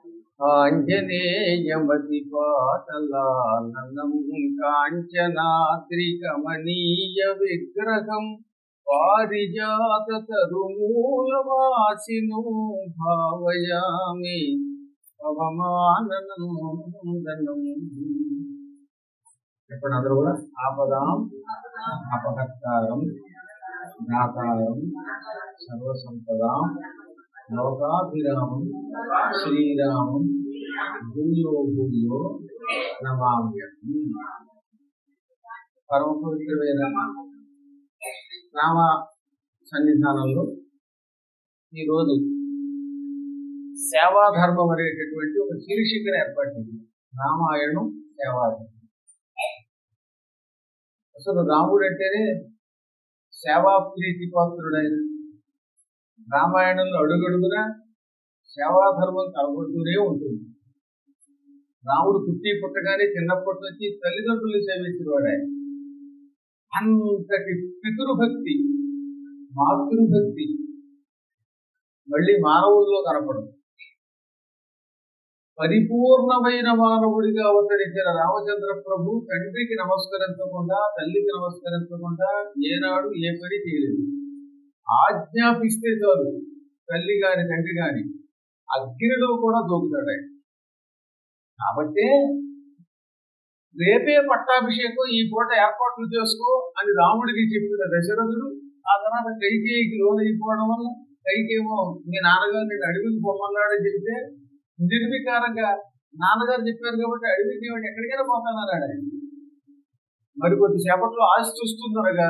ఆంజనేయమతి పాటలానందం కాంచనాద్రికమనీయ విగ్రహం పారిజాత తరుమూలవాసిను భావయామి పవమానందనం చెప్పండి అందరూ కూడా ఆపదాం అపహత్కారం జ్ఞాతారం సర్వసంపదాం లోకాభిరామం శ్రీరామం భూయో భూయో నమామ్యం పరమ పవిత్రమైన రామ సన్నిధానంలో ఈరోజు సేవాధర్మం అనేటటువంటి ఒక శీర్షికను ఏర్పడింది రామాయణం సేవాధర్మం అసలు రాముడు అంటేనే సేవా ప్రీతి పాత్రుడైన రామాయణంలో అడుగడుగున సేవాధర్మం కనబడుతూనే ఉంటుంది రాముడు పుట్టి పుట్టగానే చిన్నప్పటి నుంచి తల్లిదండ్రులు సేవించిన వాడే అంతటి పితృభక్తి మాతృభక్తి మళ్ళీ మానవుల్లో కనపడదు పరిపూర్ణమైన మానవుడిగా అవతరించిన రామచంద్ర ప్రభు తండ్రికి నమస్కరించకుండా తల్లికి నమస్కరించకుండా ఏనాడు ఏ పని చేయలేదు ఆజ్ఞాపిస్తే చాలు తల్లి గాని తండ్రి గాని అగ్నిలో కూడా దూకుతాడు ఆయన కాబట్టే రేపే పట్టాభిషేకం ఈ పూట ఏర్పాట్లు చేసుకో అని రాముడికి చెప్పిన దశరథుడు ఆ తర్వాత కైకేయికి లోనైపోవడం వల్ల కైకేమో మీ నాన్నగారు నేను అడవికి పొమ్మన్నాడని చెబితే నిర్వికారంగా నాన్నగారు చెప్పారు కాబట్టి అడవికి ఏమిటి ఎక్కడికైనా పోతానన్నాడు ఆయన మరి కొద్దిసేపట్లో ఆశ చూస్తుందనగా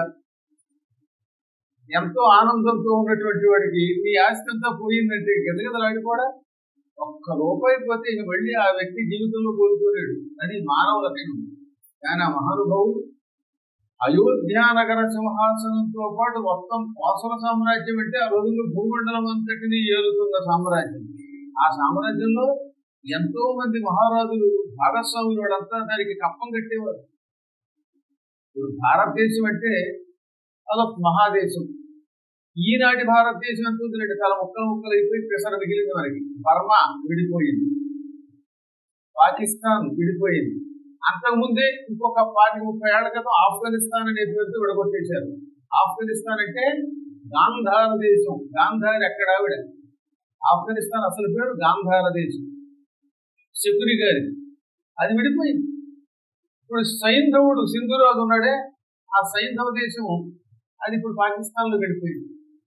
ఎంతో ఆనందంతో ఉన్నటువంటి వాడికి నీ ఆస్తి అంతా పోయిందంటే గదగదలాడిపోడా ఒక్క రూపాయి పోతే ఇక మళ్ళీ ఆ వ్యక్తి జీవితంలో కోల్పోలేడు అని మానవ లక్షణం కానీ ఆ మహానుభావుడు అయోధ్య నగర సింహాసనంతో పాటు మొత్తం కోసల సామ్రాజ్యం అంటే ఆ రోజుల్లో భూమండలం అంతటిని ఏలుతున్న సామ్రాజ్యం ఆ సామ్రాజ్యంలో ఎంతో మంది మహారాజులు భాగస్వాములు వాళ్ళంతా దానికి కప్పం కట్టేవారు ఇప్పుడు భారతదేశం అంటే అదొక మహాదేశం ఈనాటి భారతదేశం ఎంత ఉందంటే చాలా ముక్కలు ముక్కలు అయిపోయి పెసర మిగిలింది మనకి బర్మా విడిపోయింది పాకిస్తాన్ విడిపోయింది అంతకుముందే ఇంకొక పాతి ముప్పై ఏళ్ల క్రితం ఆఫ్ఘనిస్తాన్ అనే పేరుతో విడగొట్టేశారు ఆఫ్ఘనిస్తాన్ అంటే గాంధార దేశం గాంధారి ఎక్కడ ఆవిడ ఆఫ్ఘనిస్తాన్ అసలు పేరు గాంధార దేశం శకుని గారి అది విడిపోయింది ఇప్పుడు సైంధవుడు సింధురాజు ఉన్నాడే ఆ సైంధవ దేశం అది ఇప్పుడు పాకిస్తాన్ లో విడిపోయింది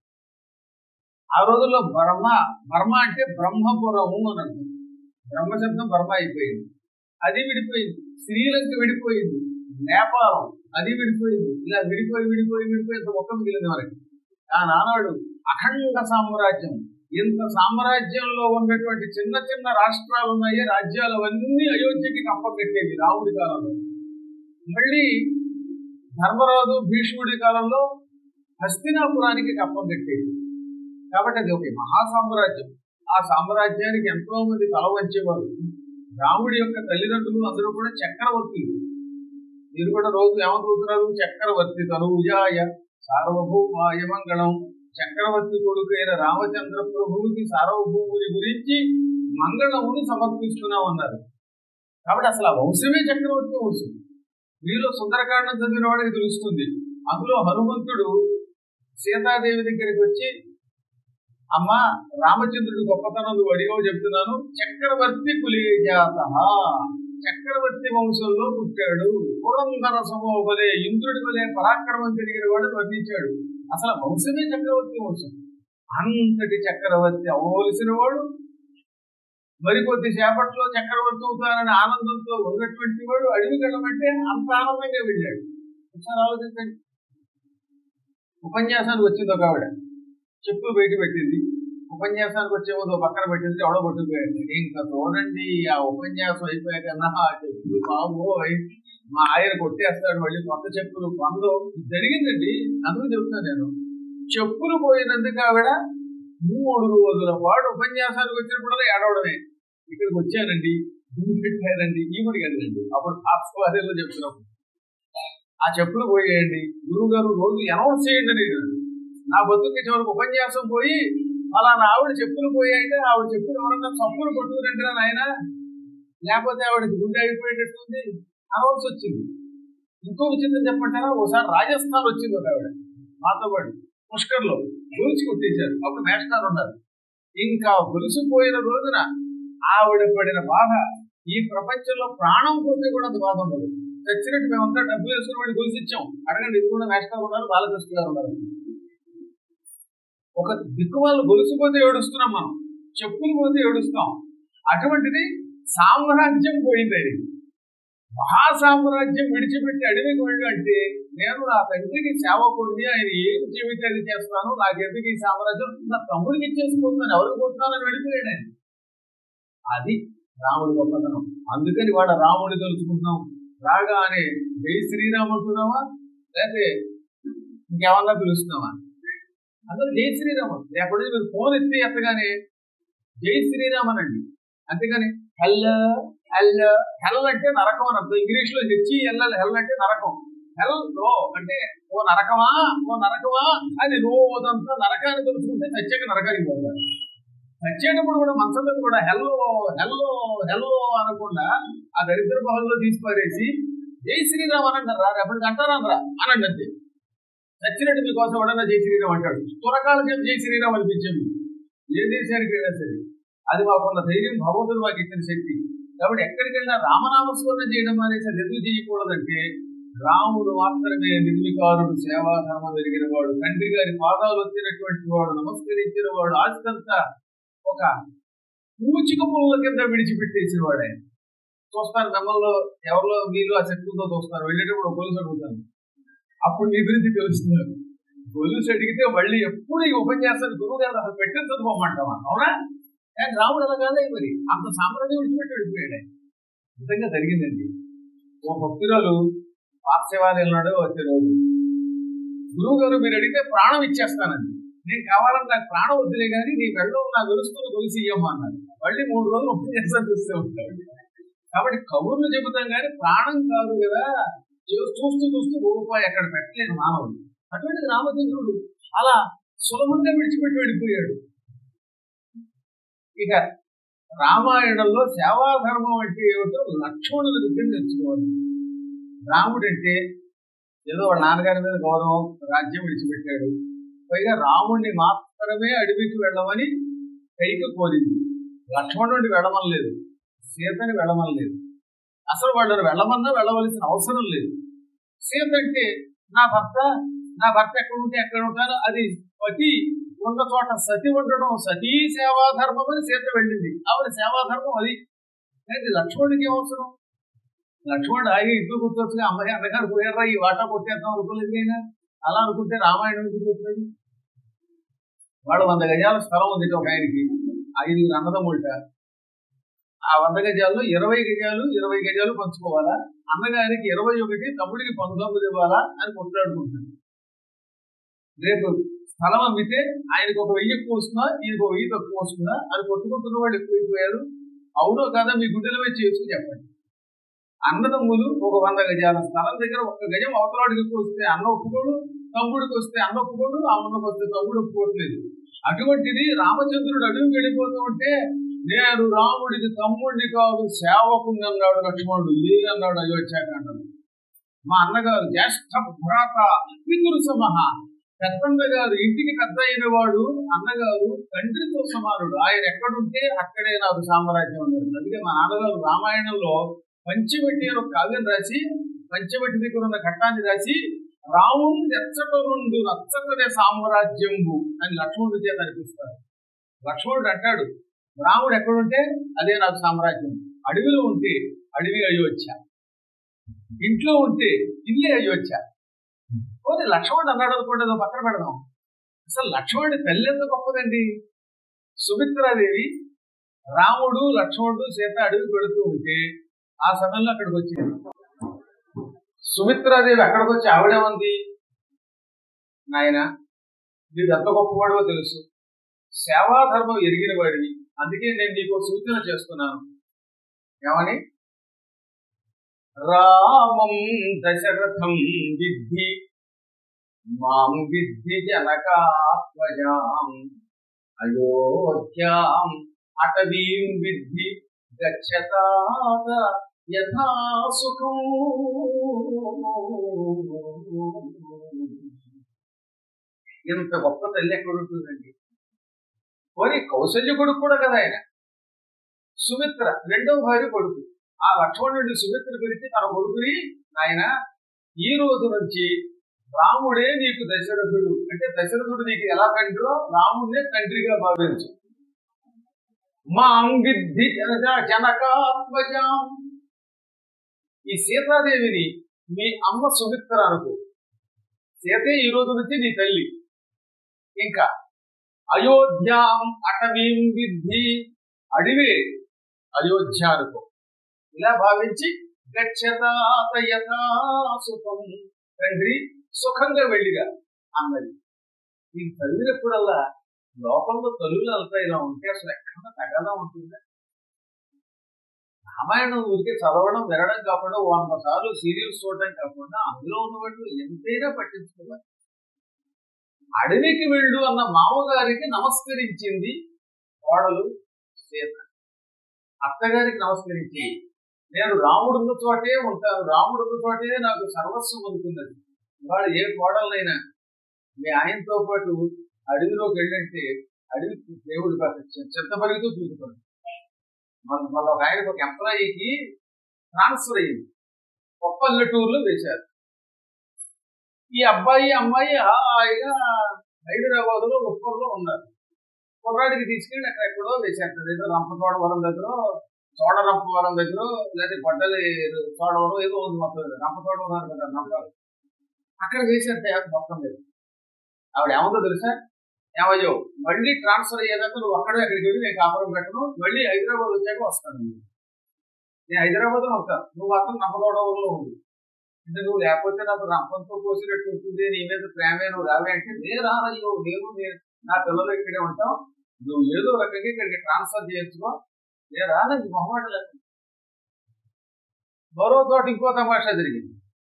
ఆ రోజుల్లో బర్మ బర్మ అంటే బ్రహ్మపురము అని అంటారు బ్రహ్మ శబ్దం బర్మ అయిపోయింది అది విడిపోయింది శ్రీలంక విడిపోయింది నేపాలం అది విడిపోయింది ఇలా విడిపోయి విడిపోయి విడిపోయి ఇంత మొక్క మిగిలింది మనకి ఆ నానాడు అఖండ సామ్రాజ్యం ఇంత సామ్రాజ్యంలో ఉన్నటువంటి చిన్న చిన్న రాష్ట్రాలు ఉన్నాయి రాజ్యాలు అవన్నీ అయోధ్యకి కప్పగట్టేవి రాముడి కాలంలో మళ్ళీ ధర్మరాజు భీష్ముడి కాలంలో హస్తినాపురానికి కప్పం కట్టేది కాబట్టి అది ఒక మహా సామ్రాజ్యం ఆ సామ్రాజ్యానికి ఎంతో మంది తల వంచేవారు రాముడి యొక్క తల్లిదండ్రులు అందరూ కూడా చక్రవర్తులు మీరు కూడా రోజు ఏమనుకుంటున్నారు చక్రవర్తి తనుజాయ సార్వభౌమాయ మంగళం చక్రవర్తి కొడుకైన రామచంద్ర ప్రభువుకి సార్వభౌముని గురించి మంగళమును సమర్పిస్తున్నామన్నారు కాబట్టి అసలు ఆ వంశమే చక్రవర్తి వంశం మీలో సుందరకాండం చదివిన వాడికి తెలుస్తుంది అందులో హనుమంతుడు సీతాదేవి దగ్గరికి వచ్చి అమ్మ రామచంద్రుడు గొప్పతనం నువ్వు అడిగావు చెప్తున్నాను చక్రవర్తి కులేజాత చక్రవర్తి వంశంలో పుట్టాడు పురంధర సమోపదే ఇంద్రుడి వలె పరాక్రమం తిరిగిన వాడు వర్ణించాడు అసలు వంశమే చక్రవర్తి వంశం అంతటి చక్రవర్తి అవ్వవలసిన వాడు మరికొద్ది సేపట్లో చక్రవర్తి అవుతానని ఆనందంతో ఉన్నటువంటి వాడు అడవి వెళ్ళమంటే అంత ఆనందంగా వెళ్ళాడు ఒకసారి ఆలోచించండి ఉపన్యాసానికి వచ్చింది ఒక ఆవిడ చెప్పులు బయట పెట్టింది ఉపన్యాసానికి వచ్చే ముందు పక్కన పెట్టింది ఎవడో పట్టుకుపోయాడు ఇంకా చూడండి ఆ ఉపన్యాసం అయిపోయాక ఆ చెప్పులు బాబోయ్ మా ఆయన కొట్టేస్తాడు మళ్ళీ కొత్త చెప్పులు పొందో జరిగిందండి అందుకు చెప్తాను నేను చెప్పులు పోయినందుకు ఆవిడ మూడు రోజుల పాటు ఉపన్యాసానికి వచ్చినప్పుడు ఏడవడమే ఇక్కడికి వచ్చానండి గుండు పెట్టారండి ఈ గుడి కదండి అప్పుడు ఆస్వాద్యంలో చెప్తున్నప్పుడు ఆ చెప్పులు పోయేయండి గురువు గారు రోజు అనౌన్స్ చేయండి నేను నా బతుకు చివరికి ఉపన్యాసం పోయి ఫలానా ఆవిడ చెప్పులు పోయాయితే ఆవిడ చెప్పులు ఎవరన్నా చప్పులు కొట్టుకురంటారా నాయన లేకపోతే ఆవిడకి గుండె అయిపోయేటట్టుంది అనవలసి వచ్చింది ఇంకో విచిత్రం చెప్పంటారా ఒకసారి రాజస్థాన్ వచ్చింది ఒక ఆవిడ మాతో పాటు పుష్కర్లో గొలుసు కొట్టేశారు అప్పుడు మేస్టార్ ఉన్నారు ఇంకా గొలుసుపోయిన రోజున ఆవిడ పడిన బాధ ఈ ప్రపంచంలో ప్రాణం పోతే కూడా అంత బాధ ఉండదు చచ్చినట్టు మేమంతా డబ్బులు వేసుకుని వాడి గొలుసు ఇచ్చాం అడగండి ఇది కూడా మేస్టార్ ఉన్నారు బాలకృష్ణ గారు ఉన్నారు ఒక దిక్కు వాళ్ళు గొలుసుపోతే ఏడుస్తున్నాం మనం చెప్పులు పోతే ఏడుస్తాం అటువంటిది సామ్రాజ్యం పోయింది అది మహాసామ్రాజ్యం విడిచిపెట్టి అడవికి వెళ్ళు అంటే నేను నా తండ్రికి సేవకుడిని ఆయన ఏం చెబితే అది చేస్తాను నాకెందుకు ఈ సామ్రాజ్యం నా తమ్ముడికి ఇచ్చేసుకుంటున్నాను ఎవరికి పోతున్నానని వెళ్ళిపోయాడు ఆయన అది రాముడి గొప్పతనం అందుకని వాళ్ళ రాముడిని తెలుసుకుంటున్నాం రాగానే జై శ్రీరామ్ అంటున్నావా లేకపోతే ఇంకేమన్నా పిలుస్తున్నావా అందరూ జై శ్రీరామ్ ఎక్కడి నుంచి మీరు ఫోన్ ఎత్తి ఎత్తగానే జై శ్రీరామ్ అనండి అంతేగాని హెల్ హెల్ హెల్ అంటే నరకం అని అర్థం ఇంగ్లీష్ లో హెచ్చి ఎల్ హెల్ అంటే నరకం హెల్ రో అంటే ఓ నరకమా ఓ నరకమా అని రోజంతా నరకాన్ని తెలుసుకుంటే చచ్చాక నరకానికి పోతారు చచ్చేటప్పుడు కూడా మనసులో కూడా హెల్లో హెల్లో హెల్లో అనకుండా ఆ దరిద్ర భవన్లో తీసిపారేసి జై శ్రీరామ్ అని అంటారా రేపటికి అంటారా అనండి అంతే చచ్చినట్టు మీకోసం ఎవడన్నా జై శ్రీరామ్ అంటాడు తురకాల చెప్పి జై శ్రీరామ్ అనిపించింది ఏ దేశానికి అయినా సరే అది మాకున్న ధైర్యం భగవంతుడు మాకు ఇచ్చిన శక్తి కాబట్టి ఎక్కడికి వెళ్ళినా రామనామస్మరణ చేయడం అనేసి అది ఎందుకు చేయకూడదంటే రాముడు మాత్రమే నిర్వికారుడు సేవా ధర్మం జరిగిన వాడు తండ్రి గారి పాదాలు వచ్చినటువంటి వాడు నమస్కరించిన వాడు ఆస్తంతా ఒక పూచిక పుల్ల కింద విడిచిపెట్టేసిన వాడే చూస్తాను మిమ్మల్ని ఎవరిలో మీరు ఆ శక్తులతో చూస్తారు వెళ్ళేటప్పుడు ఒక గొలుసు అడుగుతాను అప్పుడు నీ గురించి తెలుస్తున్నారు గొలుసు అడిగితే మళ్ళీ ఎప్పుడు ఈ ఉపన్యాసాన్ని గురువు గారు అసలు పెట్టించదు పోమంటామా అవునా కానీ రాముడు అలా కాదే మరి అంత సామ్రాజ్యం విడిచిపెట్టి వెళ్ళిపోయాడు ఆయన. నిజంగా జరిగిందండి ఓ భక్తురాలు పాఠశాలలో వచ్చే రోజు గురువు గారు మీరు అడిగితే ప్రాణం ఇచ్చేస్తానండి నేను కావాలని నాకు ప్రాణం వద్దులే కానీ నీ వెళ్ళం నా గొలుసుకుని గొలుసు ఇయ్యమ్మా అన్నాను మళ్ళీ మూడు రోజులు ఉపన్యాసం చూస్తూ ఉంటాడు కాబట్టి కబుర్లు చెబుతాం కానీ ప్రాణం కాదు కదా చూ- చూస్తూ చూస్తూ రూపాయి అక్కడ పెట్టలేని మానవుడు అటువంటి రామచంద్రుడు అలా సులభంగా విడిచిపెట్టి వెళ్ళిపోయాడు ఇక రామాయణంలో సేవాధర్మం అంటే ఏమిటో లక్ష్మణుల దగ్గర తెచ్చుకోవాలి రాముడు అంటే ఏదో వాళ్ళ నాన్నగారి మీద గౌరవం రాజ్యం విడిచిపెట్టాడు పైగా రాముడిని మాత్రమే అడవికి వెళ్ళమని కైక కోరింది లక్ష్మణుడిని వెళ్ళమనలేదు సీతని వెళ్ళమనలేదు అసలు వాళ్ళని వెళ్ళమన్నా వెళ్ళవలసిన అవసరం లేదు సీత అంటే నా భర్త నా భర్త ఎక్కడ ఉంటే ఎక్కడ ఉంటానో అది పతి ఉన్న చోట సతి ఉండడం సతీ సేవాధర్మం అని సీత వెళ్ళింది ఆవిడ సేవాధర్మం అది కానీ లక్ష్మణుడికి ఏం అవసరం లక్ష్మణుడు ఆగి ఇంట్లో కూర్చొచ్చుగా అమ్మాయి అన్నగారు పోయారా ఈ వాటా కొట్టేద్దాం అనుకోలేదు అయినా అలా అనుకుంటే రామాయణం ఎందుకు వస్తుంది వాళ్ళు వంద గజాల స్థలం ఉంది ఒక ఆయనకి ఐదుగురు అన్నదమ్ముళ్ళట ఆ వంద గజాల్లో ఇరవై గజాలు ఇరవై గజాలు పంచుకోవాలా అన్నగారికి ఇరవై ఒకటి తమ్ముడికి పంతొమ్మిది ఇవ్వాలా అని కొట్లాడుకుంటాడు రేపు స్థలం అమ్మితే ఆయనకు ఒక వెయ్యి ఎక్కువ వస్తుందా ఈయనకు ఒక వెయ్యి తక్కువ వస్తుందా అని కొట్టుకుంటున్న వాళ్ళు ఎక్కువైపోయారు అవునో కాదా మీ గుండెల మీద చేసుకుని చెప్పండి అన్నదమ్ములు ఒక వంద గజాల స్థలం దగ్గర ఒక గజం అవతలాడికి ఎక్కువ వస్తే అన్న ఒప్పుకోడు తమ్ముడికి వస్తే అన్న ఒప్పుకోడు అమ్మకి వస్తే తమ్ముడు ఒప్పుకోవట్లేదు అటువంటిది రామచంద్రుడు అడుగు వెళ్ళిపోతూ ఉంటే నేను రాముడికి తమ్ముడిని కాదు సేవకుని అన్నాడు లక్ష్మణుడు లేదన్నాడు అయోధ్యాకాండలు మా అన్నగారు జ్యేష్ఠ భ్రాత పితురు సమహ పెద్దన్న గారు ఇంటికి పెద్ద అయిన వాడు అన్నగారు తండ్రితో సమానుడు ఆయన ఎక్కడుంటే అక్కడే నాకు సామ్రాజ్యం ఉండదు అందుకే మా నాన్నగారు రామాయణంలో పంచవటి అని ఒక కావ్యం రాసి పంచవటి దగ్గర ఉన్న ఘట్టాన్ని రాసి రాముడు ఎచ్చట నుండి నచ్చటనే సామ్రాజ్యంబు అని లక్ష్మణుడి చేత అనిపిస్తారు లక్ష్మణుడు అంటాడు రాముడు ఎక్కడుంటే అదే నాకు సామ్రాజ్యం అడవిలో ఉంటే అడవి అయోధ్య ఇంట్లో ఉంటే ఇల్లే అయోధ్య పోతే లక్ష్మణుడు అన్నాడు అనుకోండి అదో పక్కన పెడదాం అసలు లక్ష్మణుడి తల్లి ఎంత గొప్పదండి సుమిత్రాదేవి రాముడు లక్ష్మణుడు సీత అడవి పెడుతూ ఉంటే ఆ సమయంలో అక్కడికి వచ్చింది సుమిత్రాదేవి అక్కడికి వచ్చి ఆవిడేమంది నాయన నీకు ఎంత గొప్పవాడో తెలుసు సేవాధర్మం ఎరిగిన వాడిని అందుకే నేను నీకు ఒక సూచన చేస్తున్నాను ఏమని రామం దశరథం విద్ధి మాం విద్ధి జనకాత్మజాం అయోధ్యాం అటవీం విద్ధి గచ్చతాత యథా సుఖం ఇంత గొప్ప తల్లి ఎక్కడ ఉంటుందండి పోనీ కౌశల్య కొడుకు కూడా కదా ఆయన సుమిత్ర రెండవ భార్య కొడుకు ఆ లక్ష్మణుడి సుమిత్ర గురించి తన కొడుకుని ఆయన ఈ రోజు నుంచి రాముడే నీకు దశరథుడు అంటే దశరథుడు నీకు ఎలా తండ్రో రాముడే తండ్రిగా భావించు మాం విద్ధి జనజ జనకాత్మజాం ఈ సీతాదేవిని మీ అమ్మ సుమిత్ర అనుకో సీతే ఈ రోజు నుంచి నీ తల్లి ఇంకా అయోధ్యాం అటవీం విద్ధి అడివే అయోధ్య అనుకో ఇలా భావించి గచ్చతాత యథా సుఖం తండ్రి సుఖంగా వెళ్ళిగా అన్నది ఈ చదివినప్పుడల్లా లోకంలో తల్లులు అంతా ఇలా ఉంటే అసలు ఎక్కడ తగదా ఉంటుందా రామాయణం ఊరికే చదవడం వినడం కాకుండా వంద సార్లు సీరియల్స్ చూడడం కాకుండా అందులో ఉన్న వాళ్ళు ఎంతైనా పట్టించుకోవాలి అడవికి వెళ్ళు అన్న మామగారికి నమస్కరించింది కోడలు సీత అత్తగారికి నమస్కరించి నేను రాముడున్న చోటే ఉంటాను రాముడున్న చోటే నాకు సర్వస్వం అనుకున్నది ఇవాళ ఏ కోడలైనా మీ ఆయనతో పాటు అడవిలోకి వెళ్ళంటే అడవి దేవుడు కాదు చింతపల్లితో చూసుకుంటాడు మన మన ఒక ఆయనకు ఒక ఎంప్లాయీకి ట్రాన్స్ఫర్ అయ్యింది పల్లెటూరులో వేశారు ఈ అబ్బాయి అమ్మాయి హాయిగా హైదరాబాద్ లో ఉప్పర్లో ఉన్నారు కుర్రాడికి తీసుకెళ్ళి అక్కడ ఎక్కడో వేశారు ఏదో రంపచోడవరం దగ్గర చోడరంపవరం దగ్గర లేదా గొడ్డలి చోడవరం ఏదో ఉంది మొత్తం రంపచోడవరం కదా నమ్మకాలు అక్కడ వేశారు మొత్తం మీద ఆవిడ ఏముందో తెలుసా ఏమయ్యో మళ్ళీ ట్రాన్స్ఫర్ అయ్యేదాకా నువ్వు అక్కడే అక్కడికి వెళ్ళి నేను కాపురం పెట్టను మళ్ళీ హైదరాబాద్ వచ్చాక వస్తాను నేను హైదరాబాద్ లో ఉంటాను నువ్వు మాత్రం రంపచోడవరంలో ఉంది అంటే నువ్వు లేకపోతే నాకు రంపంతో పోసినట్టు ఉంటుంది నీ మీద ప్రేమే నువ్వు రావే అంటే నేను రానయ్యో నేను నేను నా పిల్లలు ఇక్కడే ఉంటాం నువ్వు ఏదో రకంగా ఇక్కడికి ట్రాన్స్ఫర్ చేయించుకో నేను రానండి మొహమాట లేదు మరో చోట ఇంకో తమాషా జరిగింది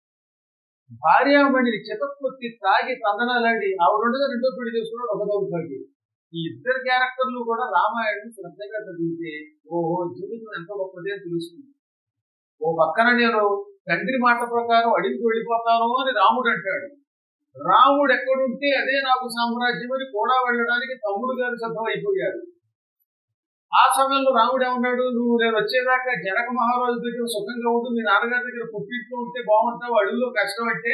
భార్యామణిని చితప్పొత్తి తాగి తందనాలాడి ఆవిడగా రెండో పెళ్లి చేసుకున్నాడు ఒక దౌర్భాగ్య ఈ ఇద్దరు క్యారెక్టర్లు కూడా రామాయణం శ్రద్ధగా చదివితే ఓహో జీవితం ఎంత గొప్పదే అని తెలుస్తుంది ఓ పక్కన నేను తండ్రి మాట ప్రకారం అడవికి వెళ్ళిపోతాను అని రాముడు అంటాడు రాముడు ఎక్కడుంటే అదే నాకు సామ్రాజ్యం అని కూడా వెళ్ళడానికి తమ్ముడు గారు సిద్ధమైపోయాడు ఆ సమయంలో రాముడు ఏమన్నాడు నువ్వు నేను వచ్చేదాకా జనక మహారాజు దగ్గర సుఖంగా ఉంటూ మీ నాన్నగారి దగ్గర పుట్టింట్లో ఉంటే బాగుంటావు అడవిలో కష్టం అంటే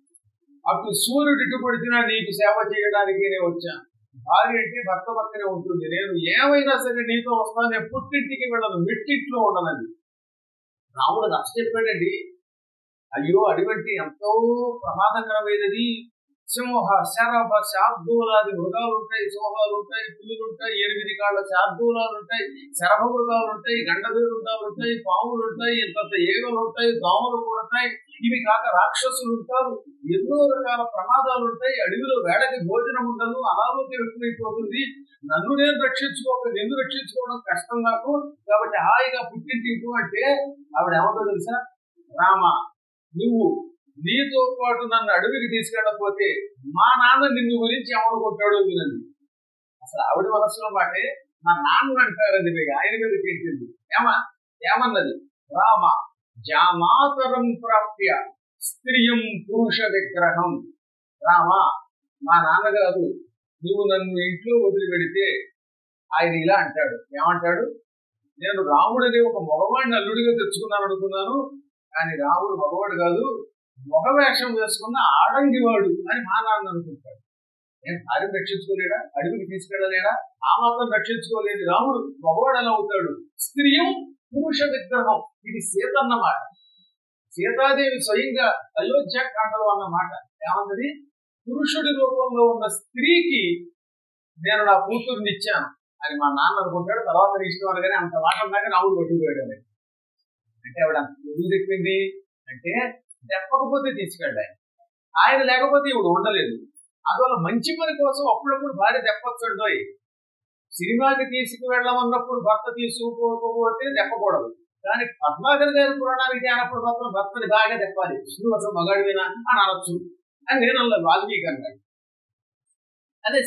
అటు సూర్యుడు ఇటు పడిచినా నీకు సేవ చేయడానికి నేను వచ్చాను భార్య అంటే భర్త పక్కనే ఉంటుంది నేను ఏమైనా సరే నీతో వస్తాను పుట్టింటికి వెళ్ళను మిట్టింట్లో ఉండనని రాముడు నచ్చ చెప్పాడండి అయ్యో అటువంటి ఎంతో ప్రమాదకరమైనది సింహ శరభ శార్దూలాది మృగాలు ఉంటాయి సింహాలు ఉంటాయి పులులు ఉంటాయి ఎనిమిది కాళ్ళ శార్దూలాలు ఉంటాయి శరభ మృగాలు ఉంటాయి గండబీరుంటాలు ఉంటాయి పాములు ఉంటాయి ఇంత ఏగలు ఉంటాయి దోమలు ఉంటాయి ఇవి కాక రాక్షసులు ఉంటారు ఎన్నో రకాల ప్రమాదాలు ఉంటాయి అడవిలో వేళకి భోజనం ఉండదు అనారోగ్యం ఎక్కువైపోతుంది నన్ను నేను రక్షించుకోక నిన్ను రక్షించుకోవడం కష్టం నాకు కాబట్టి హాయిగా పుట్టింటి అంటే ఆవిడ ఏమందో తెలుసా రామ నువ్వు నీతో పాటు నన్ను అడవికి తీసుకెళ్ళకపోతే మా నాన్న నిన్ను గురించి ఎవరు కొట్టాడో వినండి అసలు ఆవిడ మనసులో మాటే మా నాన్న అంటారు అది మీకు ఆయన మీద పెట్టింది ఏమా ఏమన్నది రామ జామాతరం ప్రాప్య స్త్రియం పురుష విగ్రహం రామ మా నాన్నగారు నువ్వు నన్ను ఇంట్లో వదిలిపెడితే ఆయన ఇలా అంటాడు ఏమంటాడు నేను రాముడని ఒక మగవాడిని అల్లుడిగా తెచ్చుకున్నాను అనుకున్నాను కానీ రాముడు మగవాడు కాదు మగ వేషం వేసుకున్న ఆడంగివాడు అని మా నాన్న అనుకుంటాడు నేను భార్యను రక్షించుకోలేడా అడవికి తీసుకెళ్ళలేడా ఆ మాత్రం రక్షించుకోలేని రాముడు మగవాడు ఎలా అవుతాడు స్త్రీయం పురుష విగ్రహం ఇది సీత అన్నమాట సీతాదేవి స్వయంగా అయోధ్యాకాండలో అన్నమాట ఏమన్నది పురుషుడి రూపంలో ఉన్న స్త్రీకి నేను నా కూతుర్ని ఇచ్చాను అని మా నాన్న అనుకుంటాడు తర్వాత నీ ఇష్టం అనగానే అంత మాట ఉన్నాక రాముడు కొట్టుకుపోయాడు అని అంటే ఆవిడ ఎందుకు చెప్పింది అంటే చెప్పకపోతే తీసుకెళ్ళాలి ఆయన లేకపోతే ఇప్పుడు ఉండలేదు అందువల్ల మంచి పని కోసం అప్పుడప్పుడు భార్య తెప్పొచ్చండోయ్ సినిమాకి తీసుకువెళ్ళమన్నప్పుడు భర్త తీసుకుపోకపోతే తెప్పకూడదు కానీ పద్మాకర్ గారి పురాణానికి అయినప్పుడు మాత్రం భర్తని బాగా తెప్పాలి నువ్వు అసలు మగాడివేనా అని అనొచ్చు అని నేను అన్నది వాల్మీకి అన్నాడు అదే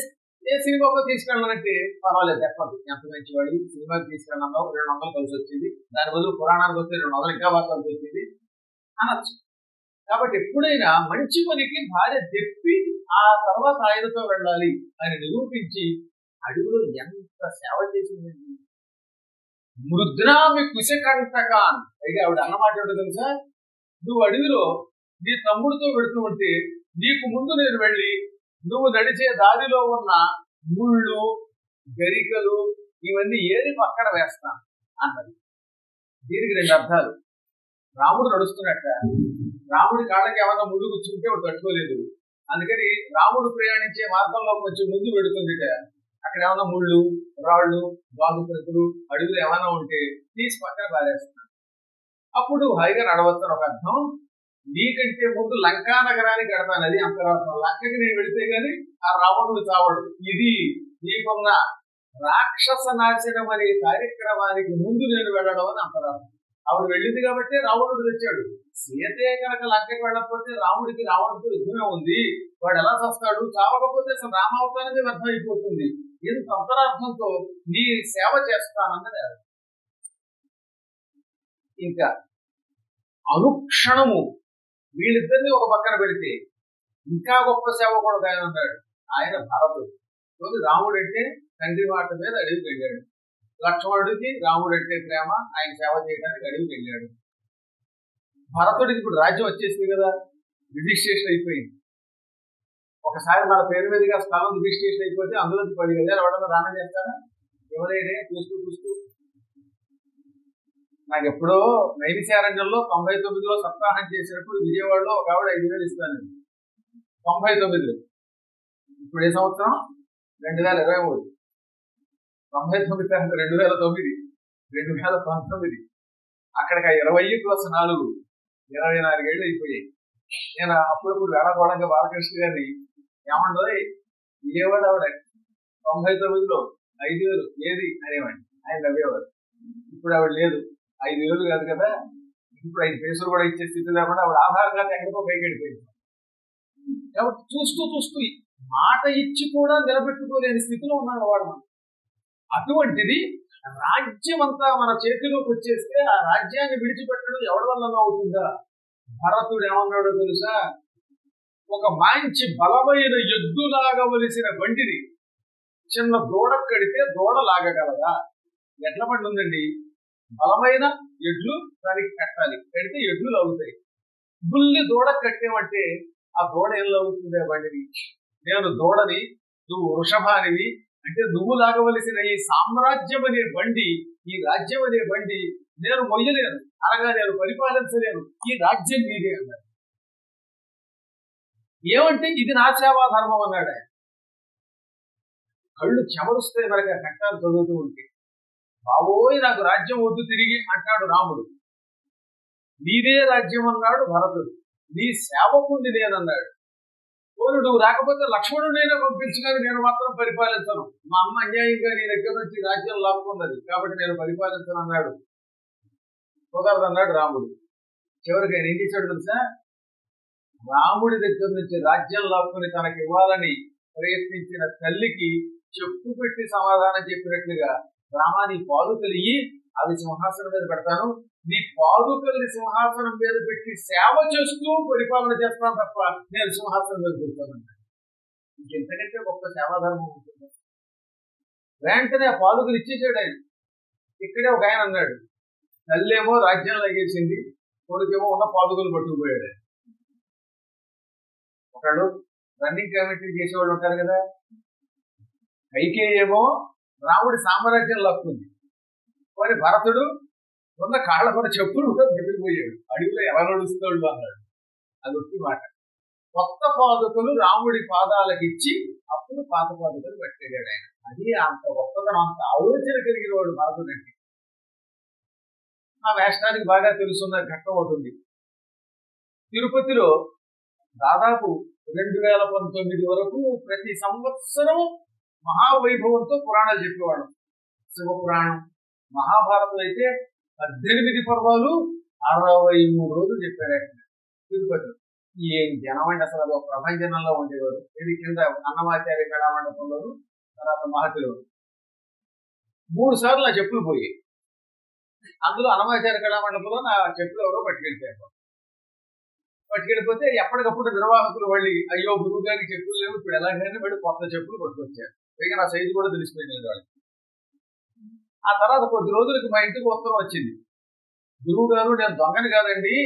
ఏ సినిమాకో తీసుకెళ్ళాలంటే పర్వాలేదు చెప్పదు ఎంత మంచివాడు సినిమాకి తీసుకెళ్ళడంలో రెండు వందలు కలిసి వచ్చింది దాని బదులు పురాణానికి వస్తే రెండు వందలు ఇంకా బాగా కలిసి వచ్చింది అనొచ్చు కాబట్టి ఎప్పుడైనా మంచి పనికి భార్య చెప్పి ఆ తర్వాత ఆయనతో వెళ్ళాలి అని నిరూపించి అడుగులో ఎంత సేవ చేసిందండి మృద్రామి కుశకంటకాన్ అయితే ఆవిడ అన్నమాట ఏంటో తెలుసా నువ్వు అడవిలో నీ తమ్ముడితో వెళుతూ ఉంటే నీకు ముందు నేను వెళ్ళి నువ్వు నడిచే దారిలో ఉన్న ముళ్ళు గరికలు ఇవన్నీ ఏరి పక్కన వేస్తాను అన్నది దీనికి రెండు అర్థాలు రాముడు నడుస్తున్నట్ట రాముడి కాళ్ళకి ఏమన్నా ముళ్ళు కూర్చుంటే వాడు తట్టుకోలేదు అందుకని రాముడు ప్రయాణించే మార్గంలో కొంచెం ముందు పెడుతుందిట అక్కడ ఏమైనా ముళ్ళు రాళ్ళు బాగు ప్రతులు అడుగులు ఏమైనా ఉంటే తీసి పక్కన పారేస్తున్నాను అప్పుడు హాయిగా నడవచ్చని ఒక అర్థం నీకంటే ముందు లంకా నగరానికి కడతాను అది అంతరాత్మ లంకకి నేను వెళితే గాని ఆ రావణుడు చావడు ఇది నీకున్న రాక్షస నాశనం అనే కార్యక్రమానికి ముందు నేను వెళ్ళడం అని అంతరాత్మ ఆవిడ వెళ్ళింది కాబట్టి రావణుడు తెచ్చాడు సీతే కనుక లంకకి వెళ్ళకపోతే రాముడికి రావణుడితో యుద్ధమే ఉంది వాడు ఎలా చస్తాడు చావకపోతే అసలు రామావతారమే వ్యర్థం అయిపోతుంది ఇంత అంతరార్థంతో నీ సేవ చేస్తానన్నది ఆవిడ. ఇంకా అనుక్షణము వీళ్ళిద్దరిని ఒక పక్కన పెడితే ఇంకా గొప్ప సేవకుడు ఆయన ఉన్నాడు ఆయన భరతుడు రోజు రాముడు అంటే తండ్రి మాట మీద అడవికి వెళ్ళాడు లక్ష్మణుడికి రాముడు అంటే ప్రేమ ఆయన సేవ చేయడానికి అడవికి వెళ్ళాడు భరతుడికి ఇప్పుడు రాజ్యం వచ్చేసింది కదా రిజిస్ట్రేషన్ అయిపోయింది ఒకసారి మన పేరు మీదుగా స్థలం రిజిస్ట్రేషన్ అయిపోతే అందులో పది వేలు ఎవడన్నా దానం చేస్తారా ఎవరైనా చూస్తూ చూస్తూ నాకు ఎప్పుడో నైమిశారణ్యంలో తొంభై తొమ్మిదిలో సప్తాహం చేసినప్పుడు విజయవాడలో ఒక ఆవిడ ఐదు వేలు ఇస్తాను తొంభై తొమ్మిదిలో ఇప్పుడు ఏ సంవత్సరం రెండు వేల ఇరవై మూడు తొంభై తొమ్మిది తర్వాత రెండు వేల తొమ్మిది రెండు వేల పంతొమ్మిది అక్కడికి ఆ ఇరవై ప్లస్ నాలుగు ఇరవై నాలుగేళ్ళు అయిపోయాయి నేను అప్పుడప్పుడు వేళకోళంగా బాలకృష్ణ గారిని ఏమండో విజయవాడ ఆవిడ తొంభై తొమ్మిదిలో ఐదు వేలు ఏది అనేవాడిని ఆయన నవ్వేవాడు ఇప్పుడు ఆవిడ లేదు ఐదు వేలు కాదు కదా ఇప్పుడు ఐదు పైసలు కూడా ఇచ్చే స్థితి లేకుండా ఆవిడ ఆధార్ కార్డు ఎక్కడికో పైకి వెళ్ళిపోయింది కాబట్టి చూస్తూ చూస్తూ మాట ఇచ్చి కూడా నిలబెట్టుకోలేని స్థితిలో ఉన్నాడు వాడు మనం. అటువంటిది రాజ్యం అంతా మన చేతిలోకి వచ్చేస్తే ఆ రాజ్యాన్ని విడిచిపెట్టడం ఎవరి వల్ల అవుతుందా భరతుడు ఏమన్నాడో తెలుసా ఒక మంచి బలమైన ఎద్దు లాగవలసిన బండిని చిన్న దూడ కడితే దూడ లాగగలదా ఎట్ల బండి ఉందండి బలమైన ఎడ్లు దానికి కట్టాలి కడితే ఎడ్లు లాగుతాయి బుల్లి దూడ కట్టేమంటే ఆ దూడ ఏం లాగుతుంది ఆ బండిని నేను దూడని నువ్వు వృషభానివి అంటే నువ్వు లాగవలసిన ఈ సామ్రాజ్యం అనే బండి ఈ రాజ్యం అనే బండి నేను మొయ్యలేను అనగా నేను పరిపాలించలేను ఈ రాజ్యం నీదే అన్నాడు ఏమంటే ఇది నా సేవా ధర్మం అన్నాడు ఆయన కళ్ళు చెమరుస్తే మనకి ఆ కట్టాలు చదువుతూ ఉంటే బావోయ్ నాకు రాజ్యం వద్దు తిరిగి అంటాడు రాముడు నీదే రాజ్యం అన్నాడు భరతుడు నీ సేవకుండి నేనన్నాడు పోను నువ్వు రాకపోతే లక్ష్మణుడైనా పంపించుకొని నేను మాత్రం పరిపాలించను మా అమ్మ అన్యాయంగా నీ దగ్గర నుంచి రాజ్యం లాక్కున్నది కాబట్టి నేను పరిపాలించను అన్నాడు కుదరదు అన్నాడు రాముడు చివరికి ఆయన ఏం చేశాడు తెలుసా రాముడి దగ్గర నుంచి రాజ్యం లాక్కుని తనకి ఇవ్వాలని ప్రయత్నించిన తల్లికి చెప్పు పెట్టి సమాధానం చెప్పినట్లుగా రామా నీ పాదుకలు ఇయ్యి అవి సింహాసనం మీద పెడతాను నీ పాదుకల్ని సింహాసనం మీద పెట్టి సేవ చేస్తూ పరిపాలన చేస్తాను తప్ప నేను సింహాసనం మీద కూర్చోను ఇంకెంతకంటే గొప్ప సేవాధర్మం ఉంటుంది వెంటనే ఆ పాదుకలు ఇచ్చేసాడు ఆయన ఇక్కడే ఒక ఆయన అన్నాడు తల్లేమో రాజ్యం లాగేసింది కొడుకేమో ఉన్న పాదుకలు పట్టుకుపోయాడు ఆయన. ఒకళ్ళు రన్నింగ్ కమిటీ చేసేవాళ్ళు ఉంటారు కదా కైకేయేమో రాముడి సామ్రాజ్యం లక్కుంది మరి భరతుడు ఉన్న కాళ్ళ కూడా చెప్పులు కూడా వెళ్ళిపోయాడు అడవిలో ఎవరు నడుస్తాడు అన్నాడు అది ఒట్టి మాట కొత్త పాదుకలు రాముడి పాదాలకు ఇచ్చి అప్పుడు పాత పాదుకలు పెట్టాడు ఆయన అది అంత గొప్పతనం అంత ఆలోచన కలిగిన వాడు భరతుడండి ఆ వేషానికి బాగా తెలుసున్న ఘట్టం ఒకటి ఉంది తిరుపతిలో దాదాపు రెండు వేల పంతొమ్మిది వరకు ప్రతి సంవత్సరం మహావైభవంతో పురాణాలు చెప్పేవాడు శివపురాణం మహాభారతం అయితే పద్దెనిమిది పర్వాలు అరవై మూడు రోజులు చెప్పాడు ఆయన తిరుపతి ఏం జనం అంటే అసలు ఒక ప్రపంచంలో ఉండేవారు ఇది కింద అన్నమాచార్య కళామండపంలో తర్వాత మహతిలో మూడు సార్లు నా చెప్పులు పోయి అందులో అనమాచార కళామండపంలో నా చెప్పులు ఎవరో పట్టుకెళ్ళిపోయారు పట్టుకెళ్ళిపోతే ఎప్పటికప్పుడు నిర్వాహకులు మళ్ళీ అయ్యో గురువు గారికి చెప్పులు లేవు ఇప్పుడు ఎలాగైనా మళ్ళీ కొత్త చెప్పులు పట్టుకొచ్చారు పైగా నా సైజు కూడా తెలిసిపోయింది వాళ్ళకి ఆ తర్వాత కొద్ది రోజులకి మా ఇంటికి ఉత్తరం వచ్చింది గురువు గారు నేను దొంగని కాదండి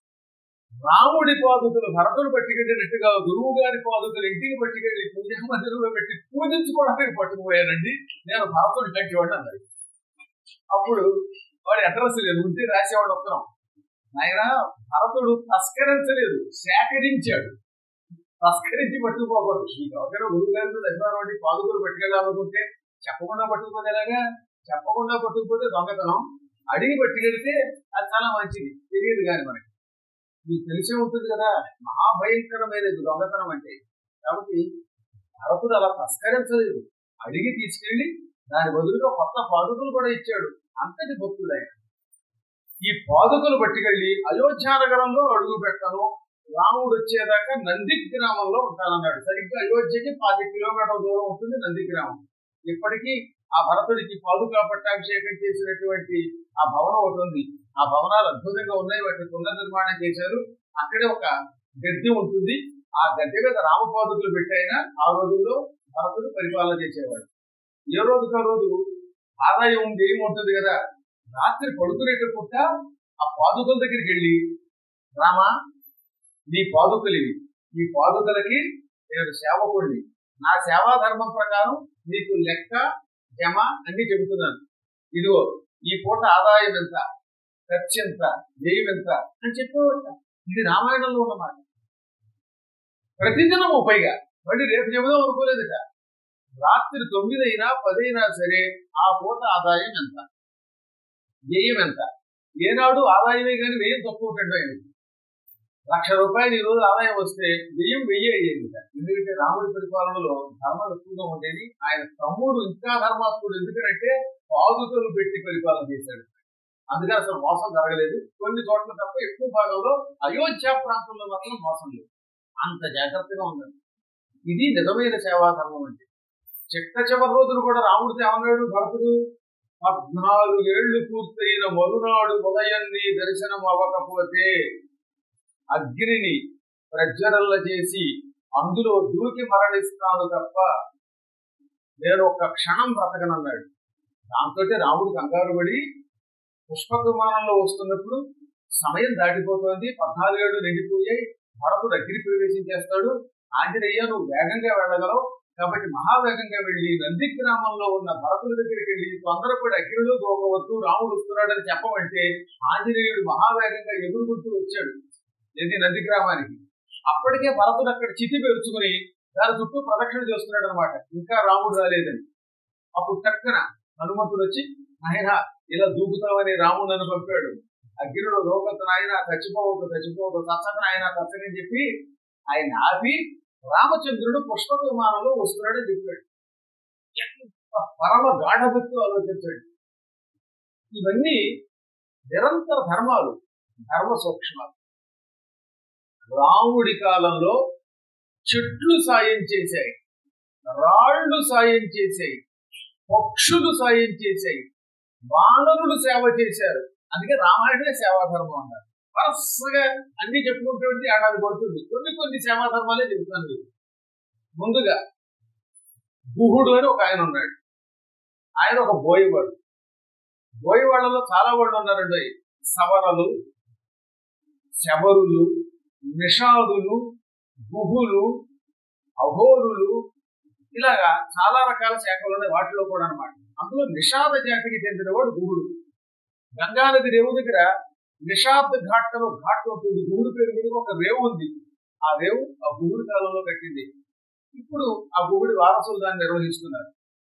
రాముడి పాదుకలు భరతుడు పట్టుకెళ్ళినట్టుగా గురువు గారి పాదుకలు ఇంటికి పట్టుకెళ్ళి పూజా మందిరంలో పెట్టి పూజించుకోవడానికి పట్టుకుపోయానండి నేను భరతుడు కట్టేవాడిని అన్నది అప్పుడు వాడు అడ్రస్ లేదు ఉంటే రాసేవాడు ఉత్తరం ఆయన భరతుడు తస్కరించలేదు సేకరించాడు తస్కరించి పట్టుకుపోకూడదు మీకు ఎవరికైనా గురువు గారి దగ్గర పాదుకలు పట్టుకెళ్ళాలనుకుంటే చెప్పకుండా పట్టుకుపోతే ఎలాగా చెప్పకుండా పట్టుకుపోతే దొంగతనం అడిగి పట్టుకెళ్తే అది చాలా మంచిది తెలియదు కానీ మనకి మీకు తెలిసే ఉంటుంది కదా మహాభయంకరమైనది దొంగతనం అంటే కాబట్టి భరతుడు అలా తస్కరించలేదు అడిగి తీసుకెళ్లి దాని బదులుగా కొత్త పాదుకలు కూడా ఇచ్చాడు అంతటి భక్తుడు ఆయన ఈ పాదుకలు పట్టుకెళ్లి అయోధ్య నగరంలో అడుగు పెట్టను రాముడు వచ్చేదాకా నంది గ్రామంలో ఉంటానన్నాడు సరిగ్గా అయోధ్యకి పాతి కిలోమీటర్ల దూరం ఉంటుంది నంది గ్రామం ఇప్పటికీ ఆ భరతుడికి పాదుకా పట్టాభిషేకం చేసినటువంటి ఆ భవనం ఒకటి ఉంది ఆ భవనాలు అద్భుతంగా ఉన్నాయి వాటిని పునర్నిర్మాణం చేశారు అక్కడే ఒక గద్దె ఉంటుంది ఆ గద్దె మీద రామపాదుకులు పెట్టైనా ఆ రోజుల్లో భరతుడు పరిపాలన చేసేవాడు ఏ రోజుకు ఆ రోజు ఆదాయం వ్యయం ఉంటుంది కదా రాత్రి పడుకునేటప్పుడు ఆ పాదుకల దగ్గరికి వెళ్ళి రామా నీ పాదుకలు ఇవి ఈ పాదుకలకి నేను సేవకుడిని నా సేవా ధర్మం ప్రకారం నీకు లెక్క జమ అన్ని చెబుతున్నాను ఇదిగో ఈ పూట ఆదాయం ఎంత ఖర్చు ఎంత వ్యయం ఎంత అని చెప్పేవాట ఇది రామాయణంలో ఉన్నమాట ప్రతిదినం పైగా మళ్ళీ రేపు చెబుదాం అనుకోలేదట రాత్రి తొమ్మిది అయినా పదైనా సరే ఆ పూట ఆదాయం ఎంత వ్యయం ఎంత ఏనాడు ఆదాయమే కానీ వ్యయం తక్కువ ఉంటాడు లక్ష రూపాయలు ఈ రోజు ఆదాయం వస్తే వ్యయం వెయ్యి అయ్యేది ఎందుకంటే రాముడి పరిపాలనలో ధర్మం ఎక్కువగా ఉండేది ఆయన తమ్ముడు ఇంకా ధర్మాత్ముడు ఎందుకంటే పాదుకలు పెట్టి పరిపాలన చేశాడు అందుకని అసలు మోసం జరగలేదు కొన్ని చోట్ల తప్ప ఎక్కువ భాగంలో అయోధ్య ప్రాంతంలో మాత్రం మోసం లేదు అంత జాగ్రత్తగా ఉందండి ఇది నిజమైన సేవా ధర్మం అంటే చిట్ట చివరి రోజులు కూడా రాముడితో ఏమన్నాడు భరతుడు పద్నాలుగు ఏళ్లు పూర్తయిన మరునాడు ఉదయాన్ని దర్శనం అవ్వకపోతే అగ్నిని ప్రజ్వరల్ల చేసి అందులో దూకి మరణిస్తాను తప్ప నేను ఒక్క క్షణం బ్రతకనన్నాడు దాంతో రాముడు కంగారు పడి పుష్పక విమానంలో వస్తున్నప్పుడు సమయం దాటిపోతోంది పద్నాలుగేళ్లు నిండిపోయాయి భరతుడు అగ్ని ప్రవేశం చేస్తాడు ఆంజనేయ నువ్వు వేగంగా వెళ్ళగలవు కాబట్టి మహావేగంగా వెళ్ళి నంది గ్రామంలో ఉన్న భరతుడి దగ్గరికి వెళ్ళి తొందరపడి అగ్నిలో దూకవద్దు రాముడు వస్తున్నాడని చెప్పమంటే ఆంజనేయుడు మహావేగంగా ఎగురుకుంటూ వచ్చాడు ఇది నంది గ్రామానికి అప్పటికే భరతుడు అక్కడ చితి పేర్చుకుని దాని చుట్టూ ప్రదక్షిణ చేస్తున్నాడు అనమాట ఇంకా రాముడు రాలేదని అప్పుడు టక్కన హనుమంతుడు వచ్చి ఆయన ఇలా దూకుతామని రాముడు నన్ను పంపాడు అగ్నిలో లోకత్తన ఆయన చచ్చిపోవద్దు చచ్చిపోవద్దు తచ్చకన ఆయన తచ్చకని చెప్పి ఆయన ఆపి రామచంద్రుడు పుష్పక విమానంలో వస్తున్నాడని చెప్పాడు ఎంత పరమ గాఢభక్తి ఆలోచించాడు ఇవన్నీ నిరంతర ధర్మాలు ధర్మ సూక్ష్మాలు రాముడి కాలంలో చెట్లు సాయం చేశాయి రాళ్లు సాయం చేశాయి పక్షులు సాయం చేశాయి వానరులు సేవ చేశారు అందుకే రామాయణమే సేవాధర్మం అన్నారు వరుసగా అన్ని చెప్పుకుంటే ఏడాది పడుతుంది కొన్ని కొన్ని సేవాధర్మాలే చెబుతాను మీరు ముందుగా గుహుడు అని ఒక ఆయన ఉన్నాడు ఆయన ఒక బోయవాడు బోయవాళ్ళలో చాలా వాళ్ళు ఉన్నారండి సవరలు శబరులు నిషాదులు గుహులు అఘోరులు ఇలాగా చాలా రకాల శాఖలు ఉన్నాయి వాటిలో కూడా అనమాట అందులో నిషాద జాతికి చెందినవాడు గుహుడు గంగానది రేవు దగ్గర నిషాద్ ఘాట్ అని ఘాట్ ఉంటుంది గుహుడు పేరు మీద ఒక రేవు ఉంది ఆ రేవు ఆ గుహుడి కాలంలో కట్టింది ఇప్పుడు ఆ గుహుడి వారసులు దాన్ని నిర్వహిస్తున్నారు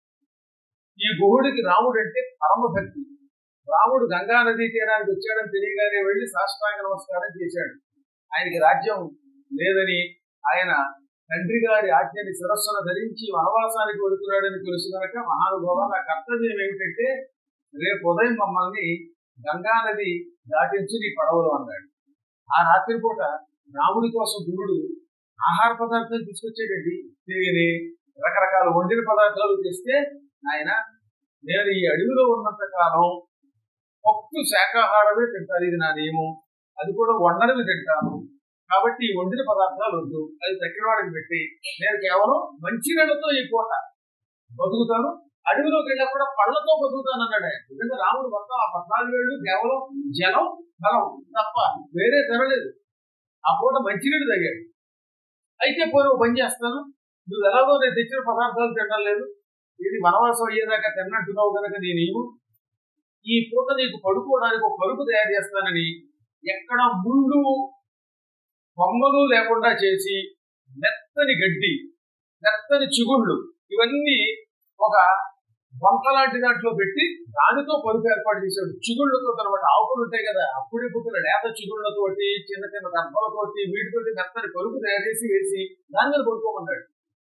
ఈ గుహుడికి రాముడు అంటే పరమ భక్తి రాముడు గంగా నదీ తీరానికి వచ్చాడని తెలియగానే వెళ్ళి సాష్టాంగ నమస్కారం చేశాడు ఆయనకి రాజ్యం లేదని ఆయన తండ్రి గారి ఆజ్ఞని శిరస్సును ధరించి వనవాసానికి వెళుతున్నాడని తెలుసు కనుక మహానుభావ నా కర్తవ్యం ఏమిటంటే రేపు ఉదయం మమ్మల్ని గంగా నది దాటించి నీ పడవలు అన్నాడు ఆ రాత్రిపూట రాముడి కోసం గురుడు ఆహార పదార్థాలు తీసుకొచ్చేటండి తేనె రకరకాల వండిన పదార్థాలు తెస్తే ఆయన నేను ఈ అడవిలో ఉన్నంత కాలం పప్పు శాకాహారమే తింటాను ఇది నా నియమం అది కూడా వండనివి తింటాను కాబట్టి ఈ వండిన పదార్థాలు వద్దు అది దగ్గర వాడికి పెట్టి నేను కేవలం మంచినీళ్ళతో ఈ పూట బతుకుతాను అడవిలోకి వెళ్ళా కూడా పళ్ళతో బతుకుతాను అన్నాడు ఆయన ఎందుకంటే రాముడు మొత్తం ఆ పద్నాలుగు ఏళ్ళు కేవలం జలం బలం తప్ప వేరే తినలేదు ఆ పూట మంచినీళ్ళు తగ్గాడు అయితే పోనీ ఓ పని చేస్తాను నువ్వు ఎలాగో నేను తెచ్చిన పదార్థాలు తినడం లేదు ఇది వనవాసం అయ్యేదాకా తిన్నట్టున్నావు కనుక నీ నీవు ఈ పూట నీకు పడుకోవడానికి ఒక పరుపు తయారు చేస్తానని ఎక్కడ ముళ్ళు కొమ్మలు లేకుండా చేసి మెత్తని గడ్డి మెత్తని చిగుళ్ళు ఇవన్నీ ఒక వంక లాంటి దాంట్లో పెట్టి దానితో పరుపు ఏర్పాటు చేశాడు చిగుళ్ళతో అనమాట ఆకులు ఉంటాయి కదా అప్పుడే పుట్టిన లేత చిగుళ్ళతోటి చిన్న చిన్న దర్భలతోటి వీటితోటి మెత్తని పరుపు తయారు చేసి వేసి దాని మీద పడుకోమన్నాడు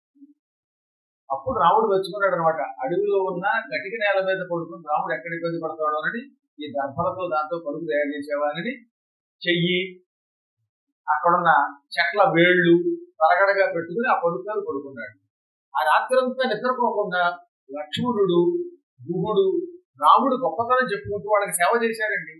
అప్పుడు రాముడు వచ్చుకున్నాడు అనమాట అడవిలో ఉన్న గటిక నేల మీద పడుకుని రాముడు ఎక్కడ ఇబ్బంది పడతాడు అని ఈ దర్భలతో దాంతో పరుపు తయారు చేసేవాళ్ళని చెయ్యి అక్కడున్న చెట్ల వేళ్ళు తరగడగా పెట్టుకుని ఆ పరుపు మీద పడుకున్నాడు ఆ రాత్రంతా నిద్రపోకుండా లక్ష్మణుడు గుహుడు రాముడు గొప్పతనం చెప్పుకుంటూ వాళ్ళకి సేవ చేశారండి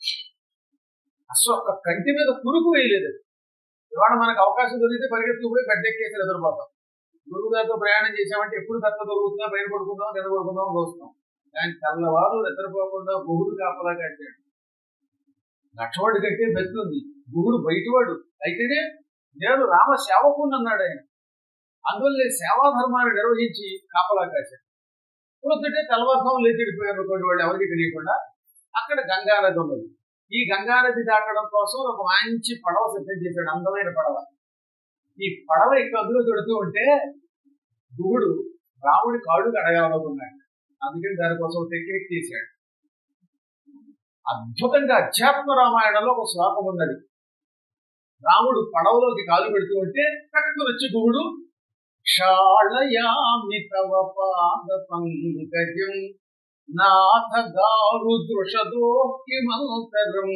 అసలు ఒక్క కంటి మీద కురుకు వేయలేదు ఇవాళ మనకు అవకాశం దొరికితే పరిగెత్తుకుపోయి గడ్డెక్కేసి నిద్రపోతాం గురువు గారితో ప్రయాణం చేసామంటే ఎప్పుడు కథ దొరుకుతుందో బయట పడుకుందాం నిద్ర పడుకుందాం చూస్తాం కానీ తెల్లవారు నిద్రపోకుండా గుహుడు కాపలా కట్టాడు లక్ష్మణుడి కట్టే బెత్తుంది గుహుడు బయటవాడు అయితేనే నేను రామ సేవకుని అన్నాడు ఆయన అందువల్ల సేవా ధర్మాన్ని నిర్వహించి కాపలా కాశాడు పొద్దుటే తెల్లవారుజాము లేచి వెళ్ళిపోయారు అనుకోండి వాళ్ళు ఎవరికి తెలియకుండా అక్కడ గంగా నది ఉన్నది ఈ గంగా నది దాటడం కోసం ఒక మంచి పడవ సిద్ధం చేశాడు అందమైన పడవ ఈ పడవ ఇక్కడ అందులో పెడుతూ ఉంటే గుగుడు రాముడి కాళ్ళు అడగాలనుకున్నాడు అందుకని దానికోసం టెక్నిక్ చేశాడు అద్భుతంగా అధ్యాత్మ రామాయణంలో ఒక శ్లోకం ఉన్నది రాముడు పడవలోకి కాలు పెడుతూ ఉంటే కట్టుకుని వచ్చి గుగుడు క్షాళయామి తవ పాద పంకజం నాథ గారు దృషదోకిమంతరం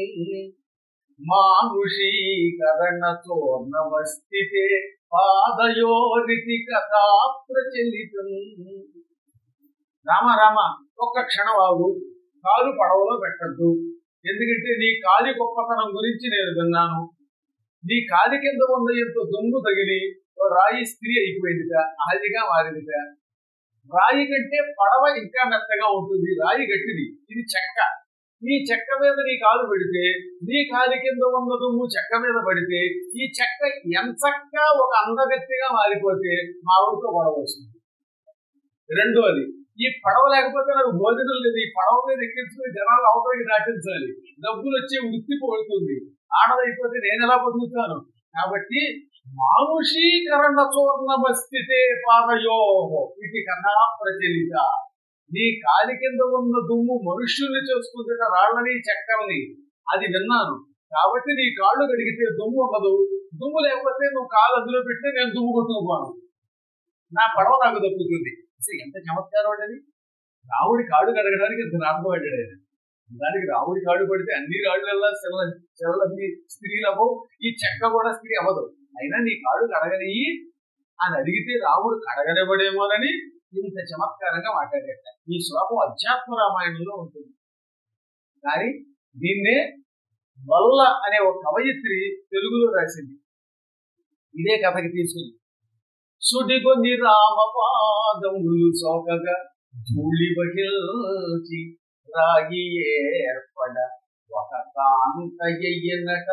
మానుషీకరణ చోర్ణవస్థితే పాదయోరితి కథా ప్రచలితం రామ రామ ఒక్క క్షణం ఆగు కాలు పడవలో పెట్టద్దు ఎందుకంటే నీ కాలి గొప్పతనం గురించి నేను విన్నాను నీ కాలి కింద ఉన్న ఎంతో దుమ్ము తగిలి ఓ రాయి స్త్రీ అయిపోయిందిట ఆదిగా మారిందిట రాయి కంటే పడవ ఇంకా మెత్తగా ఉంటుంది రాయి గట్టిది ఇది చెక్క నీ చెక్క మీద నీ కాలు పెడితే నీ కాలి కింద ఉన్న దుమ్ము చెక్క మీద పడితే ఈ చెక్క ఎంచక్క ఒక అందగత్తిగా మారిపోతే మా ఊరితో గొడవ వస్తుంది రెండోది ఈ పడవ లేకపోతే నాకు భోజనం లేదు ఈ పడవ మీద ఎక్కించుకుని జనాలు అవతలకి దాటించాలి డబ్బులు వచ్చి వృత్తి పోతుంది ఆడదైపోతే నేను ఎలా బతుకుతాను కాబట్టి మానుషీకరణ చూర్ణమస్థితే పాదయో ఇది కథా ప్రచలిత నీ కాలి కింద ఉన్న దుమ్ము మనుష్యుల్ని చేసుకుంటున్న రాళ్ళని చక్కల్ని అది విన్నాను కాబట్టి నీ కాళ్ళు కడిగితే దుమ్ము ఉండదు దుమ్ము లేకపోతే నువ్వు కాలు అందులో పెడితే నేను దుమ్ము కొట్టుకుపోను నా పడవ నాకు దక్కుతుంది అసలు ఎంత చమత్కారం అనేది రావుడి కాడు కడగడానికి ఇంత నాటకం పడ్డాడు ఆయన దానికి రావుడి కాడు పడితే అన్ని రాళ్ళల్లా సెల్ల సెల్లది స్త్రీలు అవ్వవు ఈ చెక్క కూడా స్త్రీ అవ్వదు అయినా నీ కాడు కడగనియి అని అడిగితే రాముడు కడగనివ్వడేమోనని ఇంత చమత్కారంగా మాట్లాడేట ఈ శ్లోకం అధ్యాత్మ రామాయణంలో ఉంటుంది కానీ దీన్నే వల్ల అనే ఒక కవయిత్రి తెలుగులో రాసింది ఇదే కథకి తీసుకుంది సుడిగొని రామపాదములు సోకగా ధూళి బహిల్చి రాగి ఏర్పడ ఒక కాంత ఎయ్యనట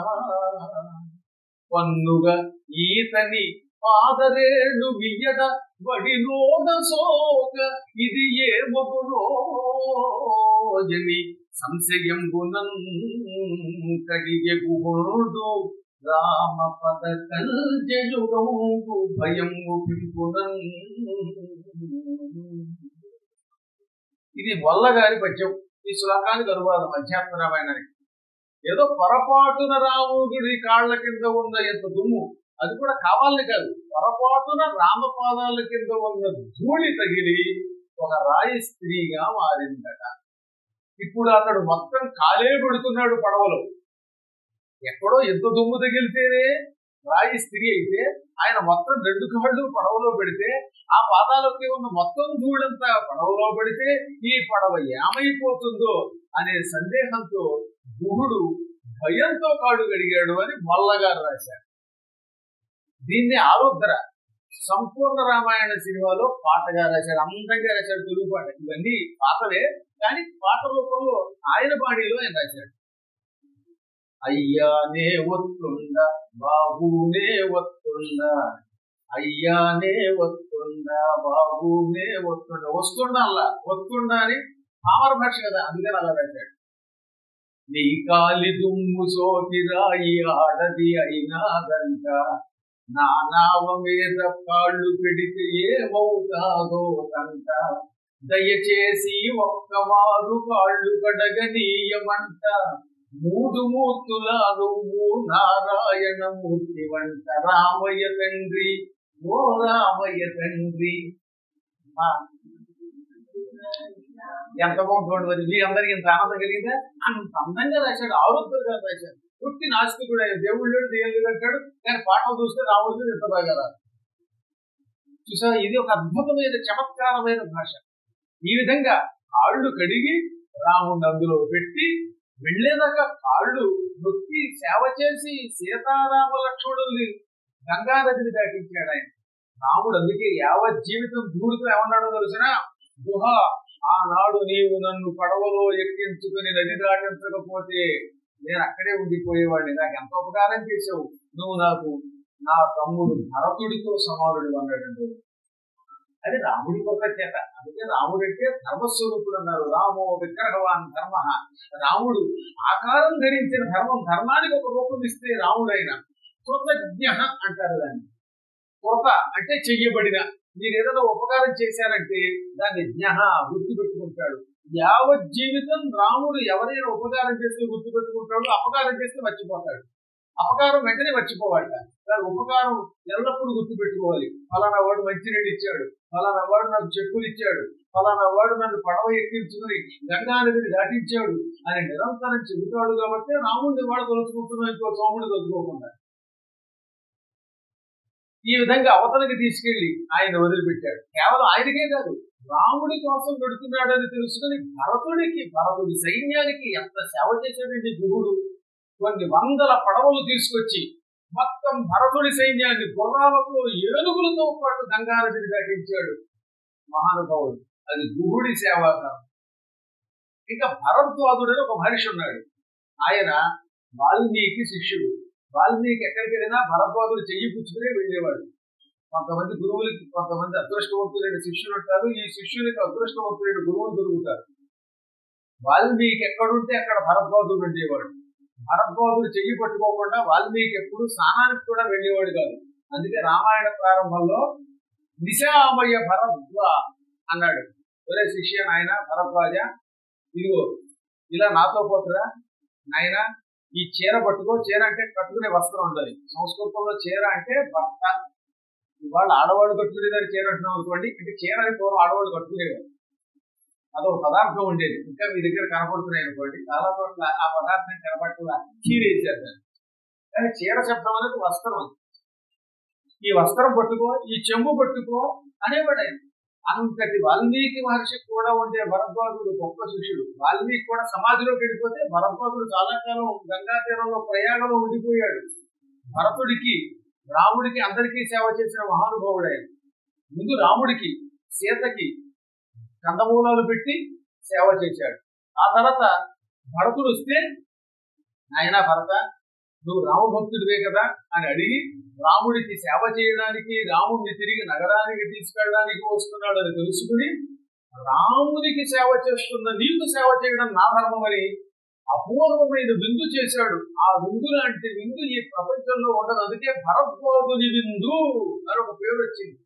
పన్నుగా ఈతని పాదరేణు వియ్యడ వడిలోడ సోక ఇది ఏ మగునోజని సంశయంబునం కడిగే గుహుడు రామ పద కంజయుగము భయము పింపునన్ ఇది వల్లగారి పద్యం ఈ శ్లోకానికి అనువాదం అధ్యాత్మ రామాయణానికి ఏదో పొరపాటున రాముడి కాళ్ళ కింద ఉన్న ఎంత దుమ్ము అది కూడా కావాలని కాదు పొరపాటున రామపాదాల కింద ఉన్న ధూళి తగిలి ఒక రాయి స్త్రీగా మారిందట ఇప్పుడు అతడు మొత్తం కాలే పెడుతున్నాడు పడవలో ఎక్కడో ఎంత దుమ్ము తగిలితేనే రాయి స్త్రీ అయితే ఆయన మొత్తం రెండు కాళ్ళు పడవలో పెడితే ఆ పాదాలకి ఉన్న మొత్తం ధూళంతా పడవలో పెడితే ఈ పడవ ఏమైపోతుందో అనే సందేహంతో గుహుడు భయంతో కాడు గడిగాడు అని మొల్లగారు రాశారు దీన్ని ఆరుద్ర సంపూర్ణ రామాయణ సినిమాలో పాటగా రాశారు అందంగా రాశాడు తెలుగు పాట ఇవన్నీ పాటలే కానీ పాట రూపంలో ఆయన బాణీలో ఆయన రాశాడు అయ్యానే ఒత్తుండ బాబునే ఒత్తుండ అయ్యానే ఒత్తుండ బాబునే ఒత్తుండ వస్తుండ అలా వస్తుండ అని పామర భాష కదా అందుకని అలా రాశాడు నీ కాలి దుమ్ము సోకిరాయి ఆడది అయినాదంట నా నావ మీద కాళ్ళు పెడితే ఏమవుతాదో తంట దయచేసి ఒక్కమారు కాళ్ళు కడగనీయమంట మూడు మూర్తుల నువ్వు నారాయణ మూర్తి వంట రామయ్య తండ్రి ఓ రామయ్య తండ్రి ఆ, ఎంత బాగుంటుంది మరి మీ అందరికి ఇంత ఆనందం కలిగిందా అంత అందంగా రాశాడు ఆరోగ్యంగా రాశాడు పుట్టి నాస్తికుడు ఆయన దేవుళ్ళు దేవుడు అంటాడు కానీ పాటలు చూస్తే రాముడు ఎంత బాగా రాదు చూసా ఇది ఒక అద్భుతమైన చమత్కారమైన భాష ఈ విధంగా కాళ్ళు కడిగి రాముడిని అందులో పెట్టి వెళ్ళేదాకా కాళ్ళు నొక్కి సేవ చేసి సీతారామ లక్ష్మణుల్ని గంగా నదిని దాటించాడు ఆయన రాముడు అందుకే యావత్ జీవితం దూడుతూ ఏమన్నాడో తెలిసిన గుహ ఆనాడు నీవు నన్ను పడవలో ఎక్కించుకుని నది దాటించకపోతే నేను అక్కడే ఉండిపోయేవాడిని నాకు ఎంత ఉపకారం చేసావు నువ్వు నాకు నా తమ్ముడు భరతుడితో సమానుడు అన్నాడు అది రాముడి గొప్ప చేత అందుకే రాముడు అంటే ధర్మస్వరూపుడు అన్నారు రామో విగ్రహవాన్ ధర్మ రాముడు ఆకారం ధరించిన ధర్మం ధర్మానికి ఒక రూపం ఇస్తే రాముడైన కృతజ్ఞ అంటారు దాన్ని కృత అంటే చెయ్యబడిన మీరు ఏదైనా ఉపకారం చేశారంటే దాన్ని జ్ఞ గుర్తు పెట్టుకుంటాడు యావత్ జీవితం రాముడు ఎవరైనా ఉపకారం చేస్తే గుర్తు పెట్టుకుంటాడు అపకారం చేస్తే మర్చిపోతాడు అపకారం వెంటనే మర్చిపోవాలట దాని ఉపకారం ఎల్లప్పుడూ గుర్తు పెట్టుకోవాలి ఫలానా వాడు మంచినీళ్ళు ఇచ్చాడు ఫలానా వాడు నాకు చెప్పులు ఇచ్చాడు ఫలానా వాడు నన్ను పడవ ఎక్కించుకుని గంగా నదిని దాటించాడు అని నిరంతరం చెబుతాడు కాబట్టి రాముడిని వాడు తలుచుకుంటున్నాం ఇంకో సోముడు తలుచుకోకుండా ఈ విధంగా అవతలకి తీసుకెళ్లి ఆయన వదిలిపెట్టాడు కేవలం ఆయనకే కాదు రాముడి కోసం పెడుతున్నాడని తెలుసుకుని భరతుడికి భరతుడి సైన్యానికి ఎంత సేవ చేశాడండి గురుడు కొన్ని వందల పడవలు తీసుకొచ్చి మొత్తం భరతుడి సైన్యాన్ని గుర్రాలతో ఏనుగులతో పాటు గంగానదిని దాటించాడు మహానుభావుడు అది గురుడి సేవాకారం ఇంకా భరద్వాదుడని ఒక మనిషి ఉన్నాడు ఆయన వాల్మీకి శిష్యుడు వాల్మీకి ఎక్కడికి వెళ్ళినా భరద్వాదుడు చెయ్యి పుచ్చుకునే వెళ్ళేవాడు కొంతమంది గురువులకి కొంతమంది అదృష్టవంతులైన శిష్యులు ఉంటారు ఈ శిష్యులకి అదృష్టవంతులైన గురువులు దొరుకుతారు వాల్మీకి ఎక్కడుంటే అక్కడ భరద్వాదుడు ఉండేవాడు భరద్వాదుడు చెయ్యి పట్టుకోకుండా వాల్మీకి ఎప్పుడు స్నానానికి కూడా వెళ్ళేవాడు కాదు అందుకే రామాయణ ప్రారంభంలో నిశామయ భరద్వా అన్నాడు ఒరే శిష్య నాయన భరద్వాజ ఇదిగో ఇలా నాతో పోతురా నాయన ఈ చీర పట్టుకో చీర అంటే కట్టుకునే వస్త్రం ఉండాలి సంస్కృతంలో చీర అంటే బట్ట ఇవాళ ఆడవాళ్ళు కట్టుకునేదాన్ని చీర అంటున్నాం అనుకోండి అంటే చీర అని పూర్వం ఆడవాళ్ళు కట్టుకునేవారు అదొక పదార్థం ఉండేది ఇంకా మీ దగ్గర కనపడుతున్నాయి అనుకోండి చాలా చోట్ల ఆ పదార్థం కనపడకుండా చీర వేసేది దాన్ని. కానీ చీర శబ్దం అనేది వస్త్రం అది. ఈ వస్త్రం పట్టుకో ఈ చెంబు పట్టుకో అనేవాడు ఆయన అంతటి వాల్మీకి మహర్షికి కూడా ఉండే భరద్వాజుడు గొప్ప శిష్యుడు వాల్మీకి కూడా సమాధిలోకి వెళ్ళిపోతే భరద్వాజుడు చాలా కాలం గంగా తీరంలో ప్రయాగంలో ఉండిపోయాడు భరతుడికి రాముడికి అందరికీ సేవ చేసిన మహానుభావుడు ఆయన ముందు రాముడికి సీతకి కందమూలాలు పెట్టి సేవ చేశాడు ఆ తర్వాత భరతుడు వస్తే నాయనా భరత నువ్వు రామభక్తుడివే కదా అని అడిగి రాముడికి సేవ చేయడానికి రాముడిని తిరిగి నగరానికి తీసుకెళ్ళడానికి వస్తున్నాడు అని తెలుసుకుని రామునికి సేవ చేస్తున్న నీకు సేవ చేయడం నా ధర్మం అని అపూర్వమైన విందు చేశాడు ఆ విందు లాంటి విందు ఈ ప్రపంచంలో ఉండదు అందుకే భరద్వాజుని విందు అని ఒక పేరు వచ్చింది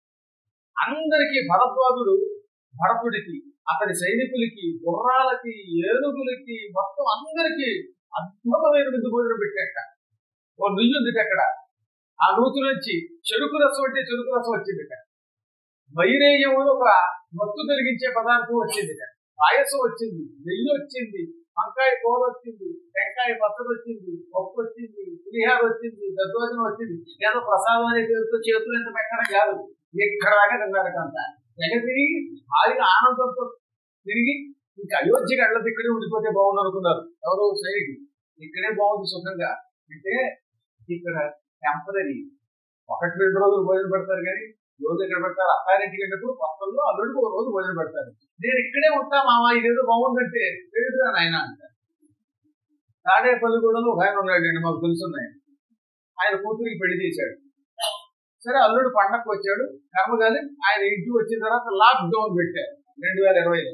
అందరికీ భరద్వాజుడు భరతుడికి అతని సైనికులకి గుర్రాలకి ఏనుగులకి మొత్తం అందరికీ అద్భుతమైన విందు భోజనం పెట్టాక ఓ నుయ్యి ఉంది అక్కడ ఆ నూతి నుంచి చెరుకు రసం అంటే చెరుకు రసం వచ్చింది వైరేయం అని ఒక మత్తు కలిగించే పదార్థం వచ్చింది పాయసం వచ్చింది నెయ్యి వచ్చింది వంకాయ కూర వచ్చింది టెంకాయ పచ్చడి వచ్చింది పప్పు వచ్చింది పులిహార వచ్చింది దద్దోజనం వచ్చింది ఏదో ప్రసాదం అనే పేరుతో చేతులు ఎంత పెట్టడం కాదు ఎక్కడ దాకా తిన్నారు అంత ఎగ తిరిగి హాయిగా ఆనందంతో తిరిగి ఇంకా అయోధ్యకి అళ్ళ ఇక్కడే ఉండిపోతే బాగుండు అనుకున్నారు ఎవరో సైనికులు ఇక్కడే బాగుంది సుఖంగా అంటే ఇక్కడ టెంపరీ ఒకటి రెండు రోజులు భోజనం పెడతారు కానీ రోజు ఎక్కడ పెడతారు అత్తారింటికి వెళ్ళినప్పుడు కొత్తలో అల్లుడికి ఒక రోజు భోజనం పెడతారు నేను ఇక్కడే ఉంటా మామ ఇదేదో బాగుందంటే తెలుసురా నాయన అంటారు తాడేపల్లిగూడలో ఒక ఆయన ఉన్నాడండి మాకు తెలుసున్నాయి ఆయన కూతురికి పెళ్లి చేశాడు సరే అల్లుడు పండగకు వచ్చాడు కర్మగాలి ఆయన ఇంటికి వచ్చిన తర్వాత లాక్ డౌన్ పెట్టారు రెండు వేల ఇరవైలో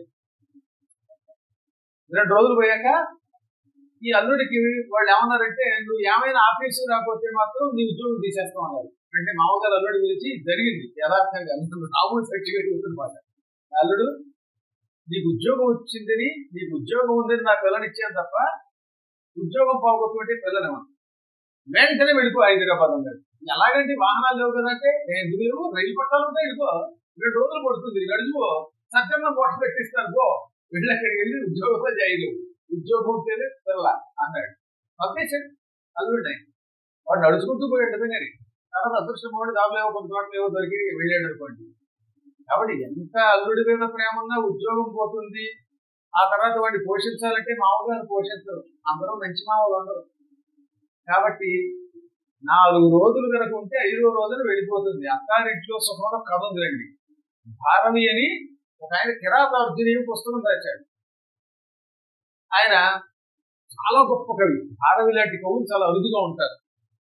రెండు రోజులు పోయాక ఈ అల్లుడికి వాళ్ళు ఏమన్నారంటే నువ్వు ఏమైనా ఆఫీసు రాకపోతే మాత్రం నీ ఉద్యోగం తీసేస్తాం అన్నారు అంటే మామగారు అల్లుడు పిలిచి జరిగింది యథార్థంగా రాముడు సర్టిఫికేట్ ఉంటుందన్నమాట అల్లుడు నీకు ఉద్యోగం వచ్చిందని నీకు ఉద్యోగం ఉందని నా పిల్లనిచ్చాను తప్ప ఉద్యోగం పోగొట్టుకుంటే పిల్లనేమన్నా వెంటనే వెళ్ళిపో హైదరాబాద్ అన్నాడు ఎలాగంటే వాహనాలు లేవు కదంటే నేను ఎందుకు లేవు రైలు పట్టాలు ఉంటాయి వెళ్ళిపో రెండు రోజులు పడుతుంది నడుచుకో సత్యంగా మూట పెట్టిస్తారు పో వెళ్ళి అక్కడికి వెళ్ళి ఉద్యోగంలో చేయలేవు ఉద్యోగం ఉంటేనే పిల్ల అన్నాడు పంపించాడు అల్లుడిని వాడు నడుచుకుంటూ పోయాడు కానీ తర్వాత అదృష్టం వాడు దాబలేవో కొంత చోట్ల ఏవో దొరికి వెళ్ళాడు అనుకోండి కాబట్టి ఎంత అల్లుడి మీద ప్రేమ ఉన్నా ఉద్యోగం పోతుంది ఆ తర్వాత వాడిని పోషించాలంటే మామగారు పోషించరు అందరూ మంచి మామలు ఉండరు కాబట్టి నాలుగు రోజులు కనుక ఉంటే ఐదో రోజున వెళ్ళిపోతుంది అత్తారింట్లో సుఖంలో కథ ఉందిలేండి భారవి అని ఒక ఆయన కిరాతార్జుని పుస్తకం రాశాడు ఆయన చాలా గొప్ప కవి భారవి లాంటి కవులు చాలా అరుదుగా ఉంటారు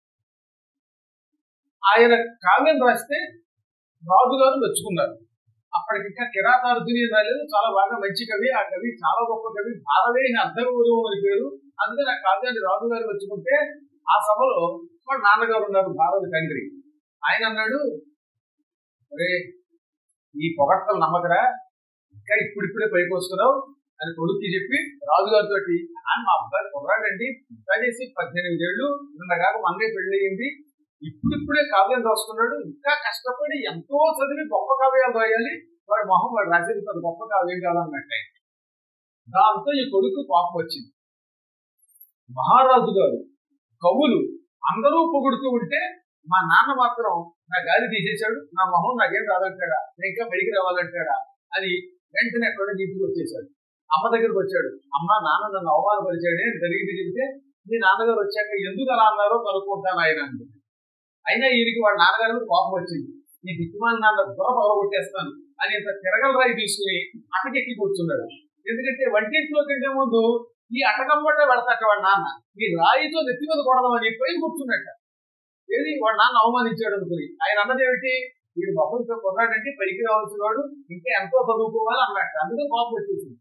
ఆయన కావ్యం రాస్తే రాజుగారు మెచ్చుకున్నారు అప్పటికి ఇంకా కిరాతార్జుని రాలేదు చాలా బాగా మంచి కవి ఆ కవి చాలా గొప్ప కవి భారవే అర్ధగౌరవం అని పేరు అందుకని ఆ కావ్యాన్ని రాజుగారు మెచ్చుకుంటే ఆ సభలో వాళ్ళ నాన్నగారు ఉన్నారు భారత తండ్రి ఆయన అన్నాడు అరే ఈ పొగట్టలు నమ్మకరా ఇంకా ఇప్పుడిప్పుడే పైకి వస్తున్నావు అని కొడుక్కి చెప్పి రాజుగారితో మా అబ్బాయి పొగరాడండి ఇంకా చేసి పద్దెనిమిది ఏళ్ళు నిన్నగాక మనమే పెళ్లి అయింది ఇప్పుడిప్పుడే కావ్యం రాసుకున్నాడు ఇంకా కష్టపడి ఎంతో చదివి గొప్ప కావ్యాలు రాయాలి వాడి మొహం వాడు రాసేది పెద్ద గొప్ప కావ్యం కాదన్నట్టే దాంతో ఈ కొడుకు కోపం వచ్చింది మహారాజు గారు కవులు అందరూ పొగుడుతూ ఉంటే మా నాన్న మాత్రం నా గాలి తీసేశాడు నా మొహం నాకేం రాదంటాడా నేను ఇంకా పైకి రావాలంటాడా అని వెంటనే ఎక్కడ ఇంటికి వచ్చేసాడు అమ్మ దగ్గరకు వచ్చాడు అమ్మ నాన్న నన్ను అవమానపరిచాడే అని జరిగింది చెబితే మీ నాన్నగారు వచ్చాక ఎందుకు అలా అన్నారో కనుక్కుంటాను ఆయన అంది అయినా ఈయనకి వాడు నాన్నగారి మీద కోపం వచ్చింది ఈ దిక్కుమాల నాన్న దొర పగలగొట్టేస్తాను అని ఇంత తిరగల రాయి తీసుకుని అటకెక్కి కూర్చున్నాడు ఎందుకంటే వంటింట్లోకి వెళ్ళే ముందు ఈ అటకంబట్టే పెడతాట వాడు నాన్న ఈ రాయితో నెత్తి మీద కొడదామని పైన కూర్చున్నట్ట ఏది వాడు నాన్న అవమానించాడు అనుకుని ఆయన అన్నది ఏమిటి వీడు బొమ్మలతో కొన్నాడంటే పైకి రావాల్సిన వాడు ఇంకా ఎంతో చదువుకోవాలి అన్నట్టు అందుకే కోపం వచ్చేసింది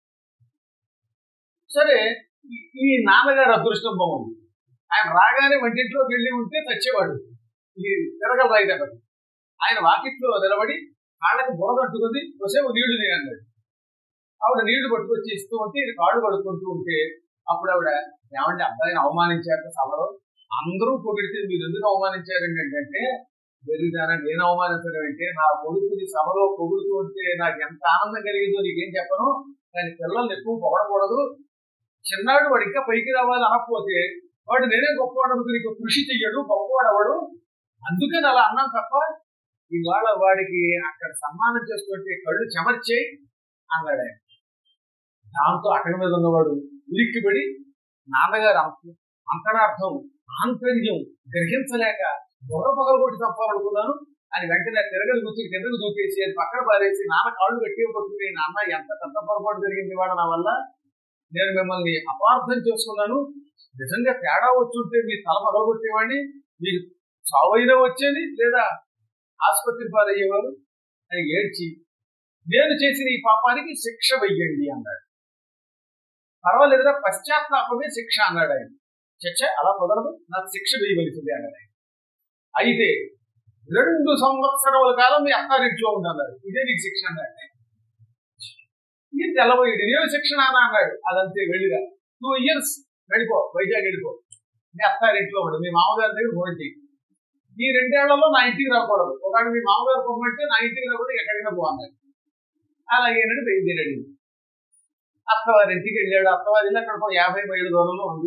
సరే ఈ నాన్నగారు అదృష్టం బాగుంది ఆయన రాగానే వంటింట్లోకి వెళ్ళి ఉంటే చచ్చేవాడు ఈ తిరగల రాయి దెబ్బకి ఆయన వాకిట్లో నిలబడి కాళ్ళకి బురదంటుకుంది కొసేపు నీళ్లు నీ అన్నాడు ఆవిడ నీళ్లు పట్టుకొచ్చి ఇస్తూ ఉంటే ఇది కాళ్ళు పడుకుంటూ ఉంటే అప్పుడు ఆవిడ ఏమంటే అబ్బాయిని అవమానించారు సభలో అందరూ పొగిడితే మీరు ఎందుకు అవమానించారండి అంటే వెరిదానా నేను అవమానించడం అంటే నా కొడుకుని సభలో పొగుడుతూ ఉంటే నాకు ఎంత ఆనందం కలిగిందో నీకేం చెప్పను కానీ పిల్లల్ని ఎక్కువ పొగడకూడదు చిన్నాడు వాడు ఇంకా పైకి రావాలి అనకపోతే వాడు నేనే గొప్పవాడు అనుకుని కృషి చెయ్యడు గొప్పవాడు అవడు అందుకని అలా అన్నాం తప్ప ఇవాళ వాడికి అక్కడ సన్మానం చేసుకుంటే కళ్ళు చెమర్చేయి అన్నాడు ఆయన దాంతో అక్కడి మీద ఉన్నవాడు ఉలిక్కిపడి నాన్నగారు అంతరార్థం ఆంతర్యం గ్రహించలేక బుర్ర పగలు కొట్టి చంపాలనుకున్నాను అని వెంటనే తిరగలు కూర్చుని కిందకు దూకేసి అది పక్కన పారేసి నాన్న కాళ్ళు గట్టిగా పట్టుకుని నాన్న ఎంత పెద్ద పొరపాటు జరిగింది వాడు నా వల్ల నేను మిమ్మల్ని అపార్థం చేసుకున్నాను నిజంగా తేడా వచ్చుంటే మీ తల మరగొట్టేవాడిని మీకు సావైనా వచ్చేది లేదా ఆసుపత్రి పాలయ్యేవారు అని ఏడ్చి నేను చేసిన ఈ పాపానికి శిక్ష వెయ్యండి అన్నాడు పర్వాలేదురా పశ్చాత్తాపమే శిక్ష అన్నాడు ఆయన శిక్ష అలా కుదరదు నాకు శిక్ష వేయవలసింది అన్నాడు ఆయన అయితే రెండు సంవత్సరముల కాలం మీ అత్తారింట్లో ఉండన్నారు ఇదే నీకు శిక్ష అన్నాడు ఇది తెల్లబోయేది ఇదే శిక్షణ అని అన్నాడు అదంతే వెళ్ళిగా టూ ఇయర్స్ వెళ్ళిపో వైజాగ్ వెళ్ళిపో మీ అత్తారింట్లో ఉండు మీ మామగారి దగ్గర ఫోన్ చేయి ఈ రెండేళ్లలో నా ఇంటికి రాకూడదు ఒకవేళ మీ మామగారు పొమ్మంటే నా ఇంటికి రాకూడదు ఎక్కడికైనా పోవాలి అలాగేనండి బయలుదేరాడు అత్తవారి ఇంటికి వెళ్ళాడు అత్తవారి ఇల్లు అక్కడ ఒక యాభై మైళ్ళ దూరంలో ఉంది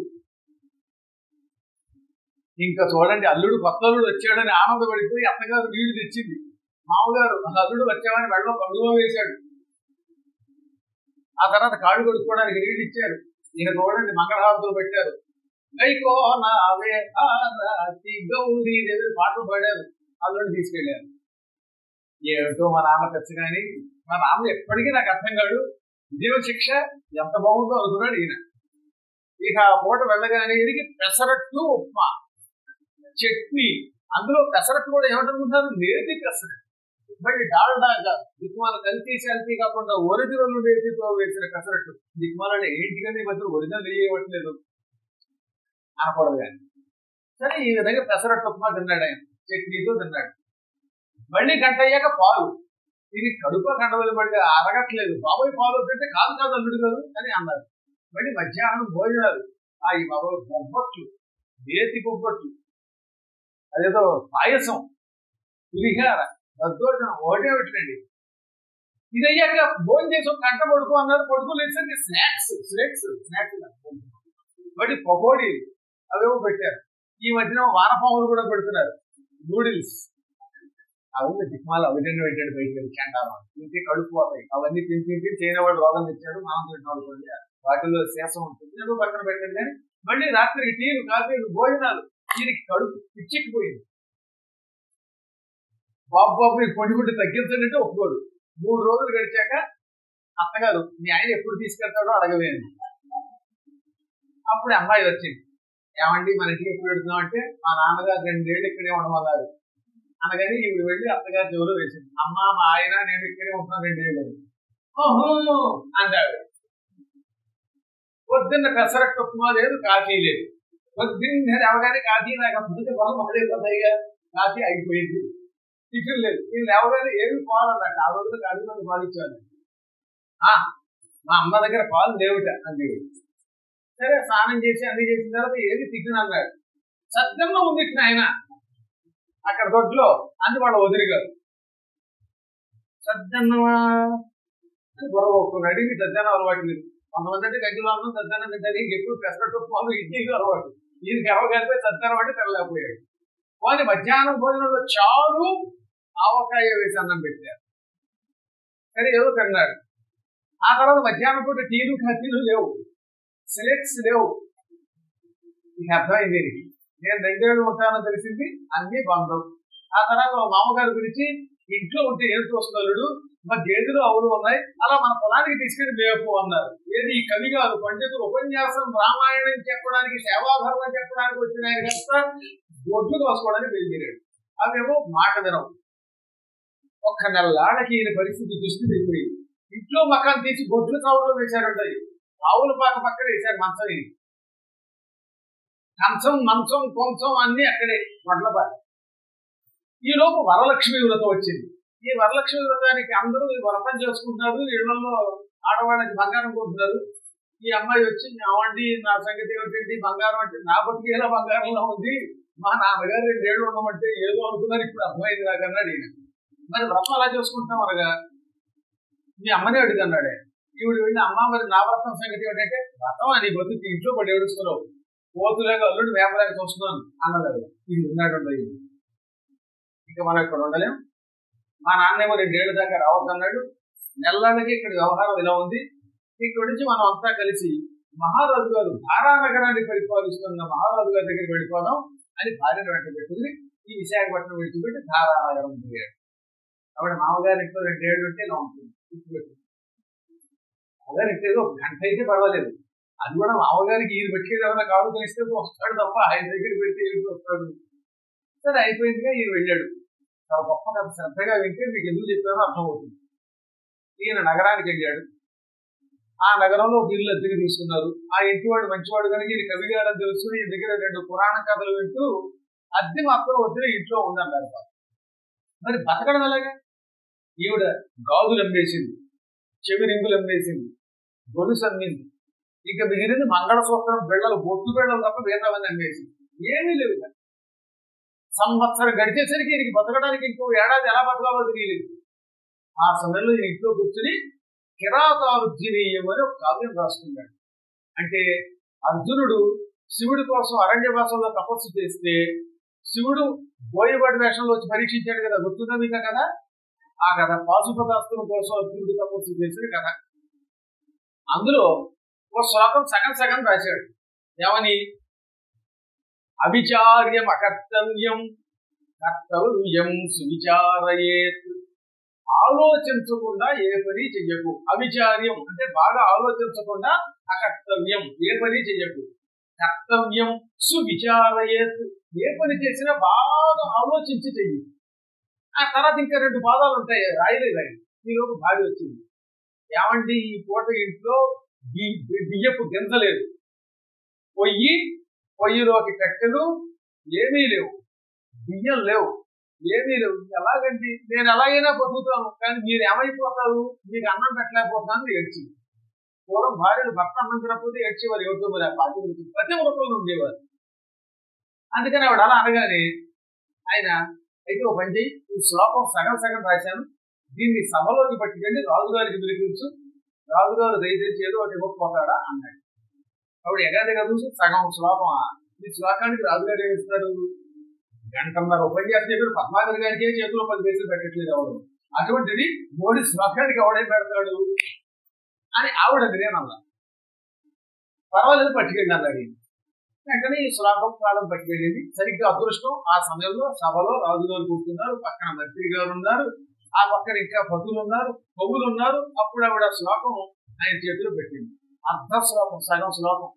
ఇంకా చూడండి అల్లుడు కొత్త అల్లుడు వచ్చాడని ఆనందపడిపోయి అత్తగారు నీళ్లు తెచ్చింది మామగారు అసలు అల్లుడు వచ్చామని వెళ్ళలో పండుగ వేశాడు ఆ తర్వాత కాళ్ళు కొడుకోవడానికి నీళ్ళు ఇచ్చారు ఇక చూడండి మంగళహారతులు పెట్టారు గైకో నావే హారతి గౌరీ దేవి పాటలు పాడారు అల్లుడు తీసుకెళ్లారు ఏమిటో మా నాన్న ఖర్చు కానీ మా నాన్న ఎప్పటికీ నాకు అర్థం కాడు జీవ శిక్ష ఎంత బాగుందో అనుకున్నాడు ఈయన ఇక ఆ పూట వెళ్ళగానే ఇదికి పెసరట్టు ఉప్మా చట్నీ అందులో పెసరట్టు కూడా ఏమంటున్నారు నేతి పెసరట్టు మళ్ళీ డాల్డా దిక్మాల కల్తీ శాల్తీ కాకుండా ఒరిజినల్ నేతితో వేసిన పెసరట్టు దిక్మాల ఏంటికని మధ్య ఒరిజినల్ వేయవట్లేదు అనకూడదు కానీ సరే ఈ విధంగా పెసరట్టు ఉప్మా తిన్నాడు ఆయన చట్నీతో తిన్నాడు మళ్ళీ గంట అయ్యాక పాలు ఇది కడుపు కండవలు పడిగా అరగట్లేదు బాబాయ్ పాలు వద్దంటే కాదు కాదు అల్లుడు కాదు అని అన్నారు మళ్ళీ మధ్యాహ్నం భోజనాలు ఆ ఈ బాబాయ్ బొబ్బట్లు నేతి బొబ్బట్లు అదేదో పాయసం పులిహార దద్దోజనం ఒకటే పెట్టండి ఇది అయ్యాక భోజనం చేసి ఒక గంట పడుకో అన్నారు పడుకోలేసరికి స్నాక్స్ స్నాక్స్ స్నాక్స్ మళ్ళీ పకోడీలు అవేవో పెట్టారు ఈ మధ్యన వానపాములు కూడా పెడుతున్నారు నూడిల్స్ అవన్నీ దిక్మాల అవిజెండా పెట్టాడు బయట చెండాలు ఇంకే కడుపు పోతాయి అవన్నీ తిని తింటే చేయని వాడు రోగం తెచ్చాడు మనం తింటున్నాడు వాటిల్లో శేషం ఉంటుంది ఏదో పక్కన పెట్టండి మళ్ళీ రాత్రి టీలు కాఫీలు భోజనాలు దీనికి కడుపు పిచ్చిక్కిపోయింది బాబు బాబు ఈ కొండి గుడ్డి తగ్గించండి ఒప్పుకోడు మూడు రోజులు గడిచాక అత్తగారు మీ ఆయన ఎప్పుడు తీసుకెళ్తాడో అడగవేయండి అప్పుడు అమ్మాయి వచ్చింది ఏమండి మన ఇంటికి ఎప్పుడు పెడుతున్నాం అంటే మా నాన్నగారు రెండేళ్ళు ఇక్కడే ఉండమన్నారు అనగానే ఈవిడ వెళ్ళి అత్తగారి చెవులు వేసింది అమ్మ మా ఆయన నేను ఇక్కడే ఉంటున్నాను రెండేళ్ళు ఓహో అంటాడు పొద్దున్న పెసరట్టు ఉప్మా లేదు కాఫీ లేదు పొద్దున్న లేవగానే కాఫీ నాకు అప్పుడు పొలం మళ్ళీ కొత్తగా కాఫీ అయిపోయింది టిఫిన్ లేదు నేను లేవగానే ఏమి పోవాలన్నట్టు ఆ రోజులు కాఫీ మంది పాలు ఇచ్చాను మా అమ్మ దగ్గర పాలు లేవుట అంది సరే స్నానం చేసి అన్ని చేసిన తర్వాత ఏది టిఫిన్ అన్నాడు సత్యంలో ఉంది ఆయన అక్కడ దొడ్లో అని వాళ్ళు వదిలిగారు సజ్జన్నమా అని గొడవ ఒక్కరు అడిగి సజ్జనం అలవాటు లేదు కొంతమంది అంటే గంగిలో అన్నం సజ్జనం తింటారు ఇంకెప్పుడు పెసరట్టు పాలు ఇడ్లీలు అలవాటు ఈయనకి ఎవరు కలిపి సజ్జనం అంటే తెల్లలేకపోయాడు వాళ్ళు మధ్యాహ్నం భోజనంలో చారు ఆవకాయ వేసి అన్నం పెట్టారు సరే ఏదో తిన్నాడు ఆ తర్వాత మధ్యాహ్నం పూట టీలు కత్తిలు లేవు సెలెక్ట్స్ లేవు ఇక అర్థమైంది దీనికి నేను రెండేళ్ళు ఉంటానని తెలిసింది అన్ని బంధం ఆ తర్వాత మా మామగారి గురించి ఇంట్లో ఉంటే ఏం చూస్తున్నాడు మా గేదెలు అవులు ఉన్నాయి అలా మన పొలానికి తీసుకెళ్లి మేపు అన్నారు ఏది ఈ కవి కాదు పండితులు ఉపన్యాసం రామాయణం చెప్పడానికి సేవాధర్మం చెప్పడానికి వచ్చిన ఆయన కాస్త ఒడ్లు కోసుకోవడానికి బయలుదేరాడు అవేమో మాట వినవు ఒక్క నెలలాళ్ళకి ఈయన పరిస్థితి దృష్టి అయిపోయింది ఇంట్లో మకాన్ తీసి గొడ్లు కావులో వేశారంటాయి ఆవుల పాక పక్కన వేశారు మంచం ఇది కంచం మంచం కొంచం అన్ని అక్కడే వడ్లపాయ ఈ లోపు వరలక్ష్మి వ్రతం వచ్చింది ఈ వరలక్ష్మి వ్రతానికి అందరూ ఈ వ్రతం చేసుకుంటున్నారు ఇళ్లలో ఆడవాళ్ళకి బంగారం కొంటున్నారు ఈ అమ్మాయి వచ్చి అవండి నా సంగతి ఏమిటండి బంగారం అంటే నా బతికేలా బంగారంలో ఉంది మా నాన్నగారు రెండేళ్ళు ఉండమంటే ఏదో అనుకున్నారు ఇప్పుడు అర్థమైంది నాకు అన్నాడు ఈయన మరి వ్రతం అలా చేసుకుంటున్నాం అనగా మీ అమ్మనే అడుగున్నాడే ఈవిడ వెళ్ళి అమ్మ మరి నా వ్రతం సంగతి ఏంటంటే వ్రతం అని బతుకు ఇంట్లో పడి ఏడుస్తున్నావు పోతులేక అల్లుడు వేపలేక చూస్తున్నాను అన్నది ఇది ఉన్నాడు ఇక మనం ఇక్కడ ఉండలేం మా నాన్నేమో రెండేళ్ల దాకా రావద్దన్నాడు నెలలకి ఇక్కడ వ్యవహారం ఇలా ఉంది ఇక్కడ నుంచి మనం అంతా కలిసి మహారాజు గారు ధారానగరాన్ని పరిపాలిస్తున్న మహారాజు గారి దగ్గరికి వెళ్ళిపోదాం అని భార్యను వెంట పెట్టుకుని ఈ విశాఖపట్నం విడిచిపెట్టి ధారానగరం పోయాడు ఆవిడ మామగారి ఇంట్లో రెండేళ్ళు ఉంటే ఇలా ఉంటుంది మామగారి ఇంట్లో ఒక గంట అయితే పర్వాలేదు అది కూడా మామగారికి ఈయన పెట్టేది ఏమైనా కాదు తెలిస్తే వస్తాడు తప్ప ఆయన దగ్గర పెట్టి వెళ్ళి వస్తాడు సరే అయిపోయిందిగా ఈయన వెళ్ళాడు చాలా గొప్ప కథ శ్రద్ధగా వింటే మీకు ఎందుకు చెప్పారో అర్థమవుతుంది ఈయన నగరానికి వెళ్ళాడు ఆ నగరంలో ఒక ఇల్లు అద్దెకి తీసుకున్నారు ఆ ఇంటి వాడు మంచివాడు కనుక ఈయన కవి గారని తెలుసుకుని ఈ దగ్గర రెండు పురాణ కథలు వింటూ అద్దె మాత్రం వద్ద ఇంట్లో ఉందన్నారు మరి బతకడం ఎలాగా ఈవిడ గాజులు అమ్మేసింది చెవి రింగులు అమ్మేసింది గొలుసు అమ్మింది ఇక మిగిలింది మంగళసూత్రం బిళ్ళలు బొట్టు బిళ్ళలు తప్ప వేరేవన్నీ అమ్మేసింది ఏమీ లేవు ఇక. సంవత్సరం గడిచేసరికి ఈయనకి బతకడానికి ఇంకో ఏడాది ఎలా బతకాలో తెలియలేదు ఆ సమయంలో ఈయన ఇంట్లో కూర్చుని కిరాతార్జునీయం అని ఒక కావ్యం రాసుకున్నాడు అంటే అర్జునుడు శివుడి కోసం అరణ్యవాసంలో తపస్సు చేస్తే శివుడు బోయబడి వేషంలో వచ్చి పరీక్షించాడు కదా గుర్తుందా మీకు కదా ఆ కథ పాశుపదాస్త్రం కోసం అర్జునుడు తపస్సు చేసిన కథ అందులో ఒక శ్లోకం సగం సగం రాశాడు ఏమని అవిచార్యం అకర్తవ్యం కర్తవ్యం సువిచారయేత్ ఆలోచించకుండా ఏ పని చెయ్యకు అవిచార్యం అంటే బాగా ఆలోచించకుండా అకర్తవ్యం ఏ పని చెయ్యకు కర్తవ్యం సువిచారయేత్ ఏ పని చేసినా బాగా ఆలోచించి చెయ్యి ఆ తర్వాత ఇంకా రెండు పాదాలు ఉంటాయి రాయలే రాయి ఈలోపు భార్య వచ్చింది ఏమండి ఈ పూట ఇంట్లో బి- బి- బియ్యపు గింజలేదు పొయ్యి పొయ్యిలోకి కట్టెలు ఏమీ లేవు బియ్యం లేవు ఏమీ లేవు ఎలాగండి నేను ఎలాగైనా బతుకుతాను కానీ మీరు ఏమైపోతారు మీకు అన్నం పెట్టలేకపోతున్నాను ఏడ్చింది పూర్వం భార్యలు భర్త అన్నం తినకపోతే ఏడ్చేవారు ఎవరితో మరి ఆ పార్టీ గురించి ప్రతి వృత్తులు ఉండేవారు అందుకని ఆవిడ అలా అనగానే ఆయన అయితే ఒక పని చేయి ఈ శ్లోకం సగం సగం రాశాను దీన్ని సభలోకి పట్టుకెళ్ళి రాజుగారికి పిలిపించు రాజుగారు దయచేసి ఏదో ఒకటి ఇవ్వకపోతాడా అన్నాడు ఆవిడ ఎగాదిగా చూసి సగం శ్లోకం ఈ శ్లోకానికి రాజుగారు ఏమిస్తారు గంటన్నర ఉపన్యాసం చెప్పారు పద్మాగర్ గారికి చేతిలో పది పైసలు పెట్టట్లేదు ఎవరు అటువంటిది మోడీ శ్లోకానికి ఎవడే పెడతాడు అని ఆవిడ నేనల్లా పర్వాలేదు పట్టుకెళ్ళి అన్నాడు ఈయన. వెంటనే ఈ శ్లోకం కాలం పట్టుకెళ్ళింది సరిగ్గా అదృష్టం ఆ సమయంలో సభలో రాజుగారు కూర్చున్నారు పక్కన మంత్రి గారు ఉన్నారు ఆ పక్కన ఇంకా భక్తులు ఉన్నారు కొవ్వులు ఉన్నారు అప్పుడు ఆవిడ శ్లోకం ఆయన చేతిలో పెట్టింది అర్ధ శ్లోకం సగం శ్లోకం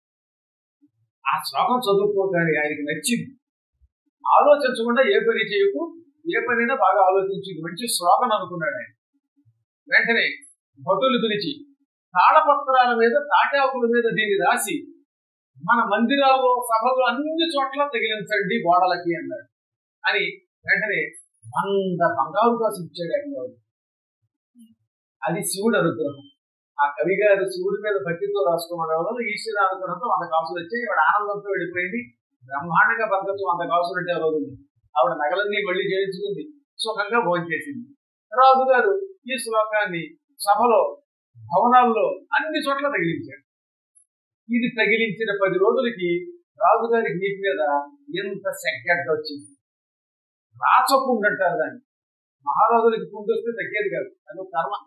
ఆ శ్లోకం చదువుకోగానే ఆయనకి నచ్చింది ఆలోచించకుండా ఏ పని చేయకు ఏ పనైనా బాగా ఆలోచించి ఇది మంచి శ్లోకం అనుకున్నాడు ఆయన వెంటనే భటులు పిలిచి తాళపత్రాల మీద తాటాకుల మీద దీన్ని రాసి మన మందిరాల్లో సభలు అన్ని చోట్ల తగిలించండి గోడలకి అన్నాడు అని వెంటనే వంద బంగారు కోసం ఇచ్చాడు ఆయన అది శివుడు అనుగ్రహం ఆ కవి గారు శివుడి మీద భక్తితో రాసుకోవడం వల్ల ఈశ్వర అనుగ్రహంతో వంద కాసులు వచ్చాయి ఆవిడ ఆనందంతో వెళ్ళిపోయింది బ్రహ్మాండంగా బతకచ్చు వంద కాసులు అంటే రోజు ఆవిడ నగలన్నీ మళ్ళీ చేయించుకుంది సుఖంగా భోజనం చేసింది రాజు గారు ఈ శ్లోకాన్ని సభలో భవనాల్లో అన్ని చోట్ల తగిలించాడు ఇది తగిలించిన పది రోజులకి రాజుగారి నీటి మీద ఎంత సెగ్గడ్డ వచ్చింది రాచపుండు అంటారు దాన్ని మహారాజులకి పుండు వస్తే తగ్గేది కాదు అది ఒక కర్మ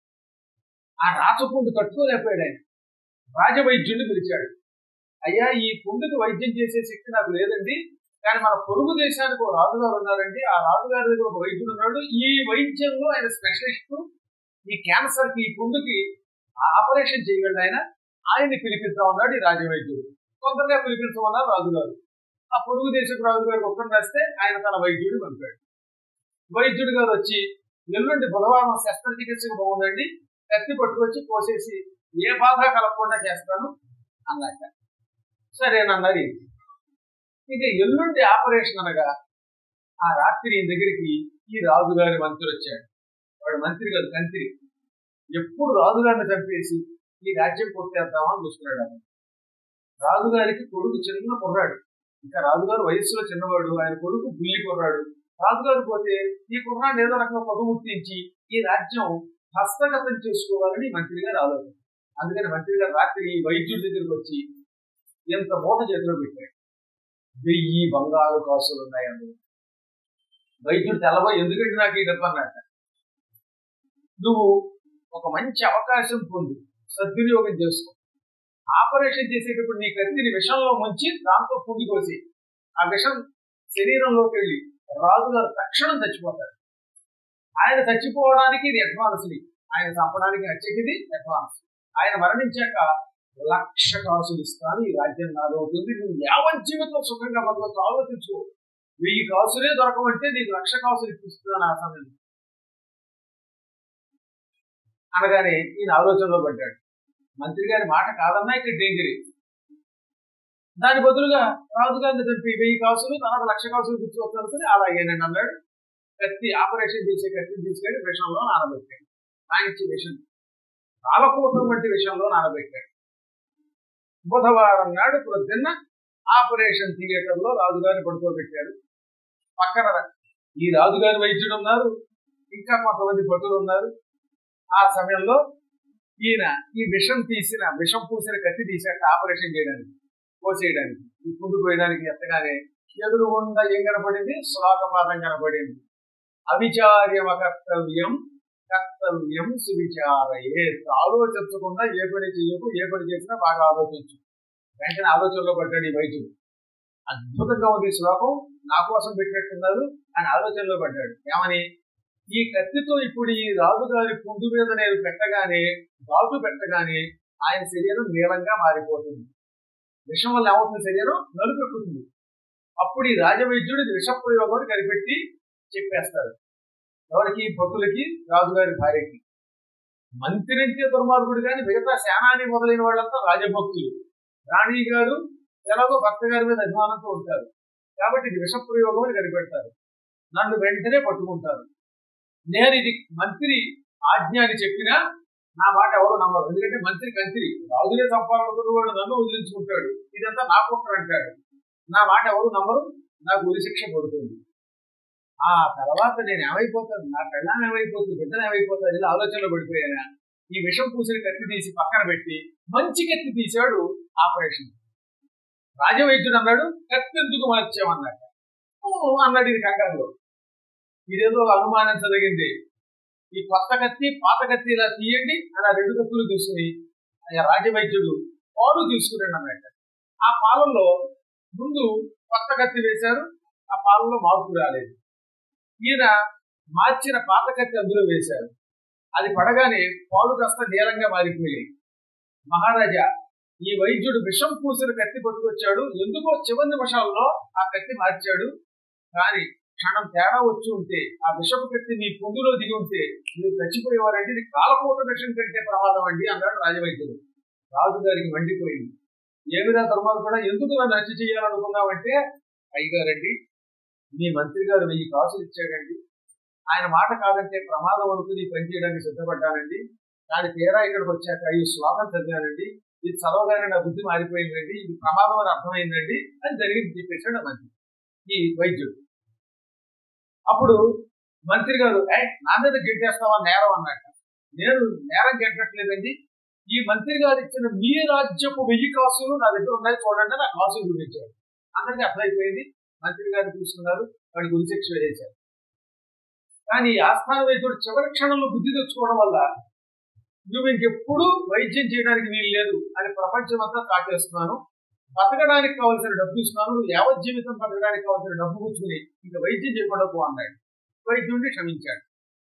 ఆ రాచపుండు తట్టుకోలేకపోయాడు ఆయన రాజవైద్యుడిని పిలిచాడు అయ్యా ఈ పుండుకి వైద్యం చేసే శక్తి నాకు లేదండి కానీ మన పొరుగు దేశానికి ఒక రాజుగారు ఉన్నారండి ఆ రాజుగారి దగ్గర ఒక వైద్యుడు ఉన్నాడు ఈ వైద్యంలో ఆయన స్పెషలిస్ట్ ఈ క్యాన్సర్ కి ఈ పుండుకి ఆపరేషన్ చేయగలడు ఆయన ఆయన్ని పిలిపిస్తా ఉన్నాడు ఈ రాజవైద్యుడు కొందరుగా పిలిపించమన్నారు రాజుగారు ఆ పొరుగు దేశపు రాజుగారికి ఒక్కరిని రాస్తే ఆయన తన వైద్యుడు పంపాడు వైద్యుడు గారు వచ్చి ఎల్లుండి బుధవారం శస్త్రచికిత్సకు బాగుందండి కత్తి పట్టుకొచ్చి కోసేసి ఏ బాధ కలగకుండా చేస్తాను అన్నాక సరేనన్నారు ఈయన. ఇక ఎల్లుండి ఆపరేషన్ అనగా ఆ రాత్రి ఈయన దగ్గరికి ఈ రాజుగారి మంత్రి వచ్చాడు వాడు మంత్రి కాదు కంత్రి ఎప్పుడు రాజుగారిని చంపేసి ఈ రాజ్యం కొట్టేద్దామని చూస్తున్నాడు ఆయన రాజుగారికి కొడుకు చిన్న కుర్రాడు ఇంకా రాజుగారు వయస్సులో చిన్నవాడు ఆయన కొడుకు బుల్లి కుర్రాడు రాజుగారు పోతే ఈ కుర్రాన్ని ఏదో రకంగా పొగముట్టించి ఈ రాజ్యం హస్తగతం చేసుకోవాలని మంత్రి గారు ఆలోచన అందుకని మంత్రి గారు రాత్రి ఈ వైద్యుడి దగ్గరికి వచ్చి ఎంత మూట చేతిలో పెట్టాడు వెయ్యి బంగారు కాసులు ఉన్నాయి అందులో వైద్యుడు తెల్లబోయి ఎందుకంటే నాకు ఈ డబ్బు అన్నట్ట నువ్వు ఒక మంచి అవకాశం పొందు సద్వినియోగం చేసుకో ఆపరేషన్ చేసేటప్పుడు నీ కత్తిని విషంలో ముంచి దాంతో పుండి కోసి ఆ విషం శరీరంలోకి వెళ్ళి రాజుగారు తక్షణం చచ్చిపోతారు ఆయన చచ్చిపోవడానికి ఇది అడ్వాన్స్ ఆయన చంపడానికి వచ్చేది అడ్వాన్స్ ఆయన మరణించాక లక్ష కాసులు ఇస్తాను ఈ రాజ్యం నాది అవుతుంది నువ్వు యావన్ జీవితం సుఖంగా బతకచ్చు ఆలోచించు వెయ్యి కాసులే దొరకమంటే నీకు లక్ష కాసులు ఇప్పిస్తున్నాను ఆ సమయంలో అనగానే ఈయన ఆలోచనలో పడ్డాడు మంత్రి గారి మాట కాదన్నా ఇక్కడ డేంజర్ దాని బదులుగా రాజుగారిని చంపి వెయ్యి కాసులు తర్వాత లక్ష కాసులు తెచ్చుకోవచ్చు అనుకుని అలాగే నేను అన్నాడు కత్తి ఆపరేషన్ చేసే కత్తిని తీసుకెళ్లి విషంలో నానబెట్టాడు సాయించి విషం కాలకూటం వంటి విషయంలో నానబెట్టాడు బుధవారం నాడు ప్రొద్దున్న ఆపరేషన్ థియేటర్ లో రాజుగారిని పడుకోబెట్టాడు పక్కన ఈ రాజుగారి వైద్యుడు ఉన్నారు ఇంకా కొంతమంది భటులు ఉన్నారు ఆ సమయంలో ఈయన ఈ విషం తీసిన విషం పూసిన కత్తి తీసేట ఆపరేషన్ చేయడానికి కోసేయడానికి ఈ పుండు పోయడానికి ఎత్తగానే ఎదురుగుండా ఏం కనపడింది శ్లోకపాదం కనపడింది అవిచార్యమ కర్తవ్యం కర్తవ్యం సువిచారయే ఆలోచించకుండా ఏ పని చెయ్యకు ఏ పని చేసినా బాగా ఆలోచించు వెంటనే ఆలోచనలో పడ్డాడు ఈ వైద్యుడు అద్భుతంగా ఉంది ఈ శ్లోకం నా కోసం పెట్టినట్టున్నారు అని ఆలోచనలో పడ్డాడు ఏమని ఈ కత్తితో ఇప్పుడు ఈ రాజుగారి పుండు మీద నేను పెట్టగానే ఘాటు పెట్టగానే ఆయన శరీరం నీలంగా మారిపోతుంది విషం వల్ల ఏమవుతుంది శరీరం నలుపెక్కుతుంది అప్పుడు ఈ రాజవైద్యుడు ఇది విష ప్రయోగం కనిపెట్టి చెప్పేస్తారు ఎవరికి భక్తులకి రాజుగారి భార్యకి మంత్రి అంటే దుర్మార్గుడు కానీ మిగతా సేనాని మొదలైన వాళ్ళంతా రాజభక్తులు రాణి గారు ఎలాగో భర్త గారి మీద అభిమానంతో ఉంటారు కాబట్టి ఇది విష ప్రయోగం అని కనిపెడతారు నన్ను వెంటనే పట్టుకుంటారు నేను ఇది మంత్రి ఆజ్ఞ అని చెప్పినా నా మాట ఎవరు నమ్మరు ఎందుకంటే మంత్రి కంత్రి రాజులే చంపాలనుకున్న వాడు నన్ను వదిలించుకుంటాడు ఇదంతా నా కుట్ర అంటాడు నా మాట ఎవరు నమ్మరు నాకు ఉరి శిక్ష పడుతుంది ఆ తర్వాత నేను ఏమైపోతాను నా పెళ్ళాం ఏమైపోతుంది బిడ్డను ఏమైపోతాను ఇలా ఆలోచనలో పడిపోయానా ఈ విషం పూసిన కత్తి తీసి పక్కన పెట్టి మంచి కత్తి తీశాడు ఆపరేషన్ రాజవైద్యుడు అన్నాడు కత్తి ఎందుకు మార్చామన్నాడు "ఓ" అన్నాడు ఇది కంగారులో ఇదేదో అనుమానించదగింది ఈ కొత్త కత్తి పాత కత్తి ఇలా తీయండి అని ఆ రెండు కత్తులు తీసుకుని ఆ రాజవైద్యుడు పాలు తీసుకున్నాడు అన్నమాట ఆ పాలల్లో ముందు కొత్త కత్తి వేశారు ఆ పాలలో మార్పు రాలేదు ఈయన మార్చిన పాత కత్తి అందులో వేశారు అది పడగానే పాలు కాస్త నీలంగా మారిపోయాయి మహారాజా ఈ వైద్యుడు విషం పూసిన కత్తి పట్టుకొచ్చాడు ఎందుకో చివరి నిమిషాల్లో ఆ కత్తి మార్చాడు కానీ క్షణం తేడా వచ్చి ఉంటే ఆ విషపు కత్తి మీ పొందులో దిగి ఉంటే మీరు చచ్చిపోయేవారంటే ఇది కాలకోట విషం కంటే ప్రమాదం అండి అన్నాడు రాజవైద్యుడు రాజుగారికి మండిపోయింది ఏమిరా ధర్మాలు కూడా ఎందుకు నన్ను హత్య చేయాలనుకున్నావంటే అయ్యగారండి మీ మంత్రి గారు వెయ్యి కాసులు ఇచ్చాడండి ఆయన మాట కాదంటే ప్రమాదం అనుకుని పని చేయడానికి సిద్ధపడ్డానండి కానీ తీరా ఇక్కడికి వచ్చాక ఈ శ్లోకం చదివానండి ఇది చదవగానే నా బుద్ధి మారిపోయిందండి ఇది ప్రమాదం అని అర్థమైందండి అని జరిగింది చెప్పేశాడు ఆ మంత్రి ఈ వైద్యుడు అప్పుడు మంత్రి గారు "ఏయ్, నా మీద గెట్టేస్తావా నేరం అన్నట్ట నేను నేరం గెట్టట్లేదండి ఈ మంత్రి గారు ఇచ్చిన మీ రాజ్యపు వెయ్యి కాసులు నా దగ్గర ఉన్నాయి చూడండి నా కాసులు చూపించారు అందరికీ అర్థమైపోయింది మంత్రి గారిని చూసుకున్నారు వాడికి ఉరిశిక్ష వేశారు కానీ ఈ ఆస్థాన వైద్యుడు చివరి క్షణంలో బుద్ధి తెచ్చుకోవడం వల్ల నువ్వు ఇంకెప్పుడు వైద్యం చేయడానికి వీలు లేదు అని ప్రపంచం అంతా కాటేస్తున్నాను బతకడానికి కావాల్సిన డబ్బు ఇస్తున్నాను నువ్వు యావత్ జీవితం బతకడానికి కావాల్సిన డబ్బు కూర్చుని ఇంకా వైద్యం చేయకుండా పో అన్నాడు వైద్యుడిని క్షమించాడు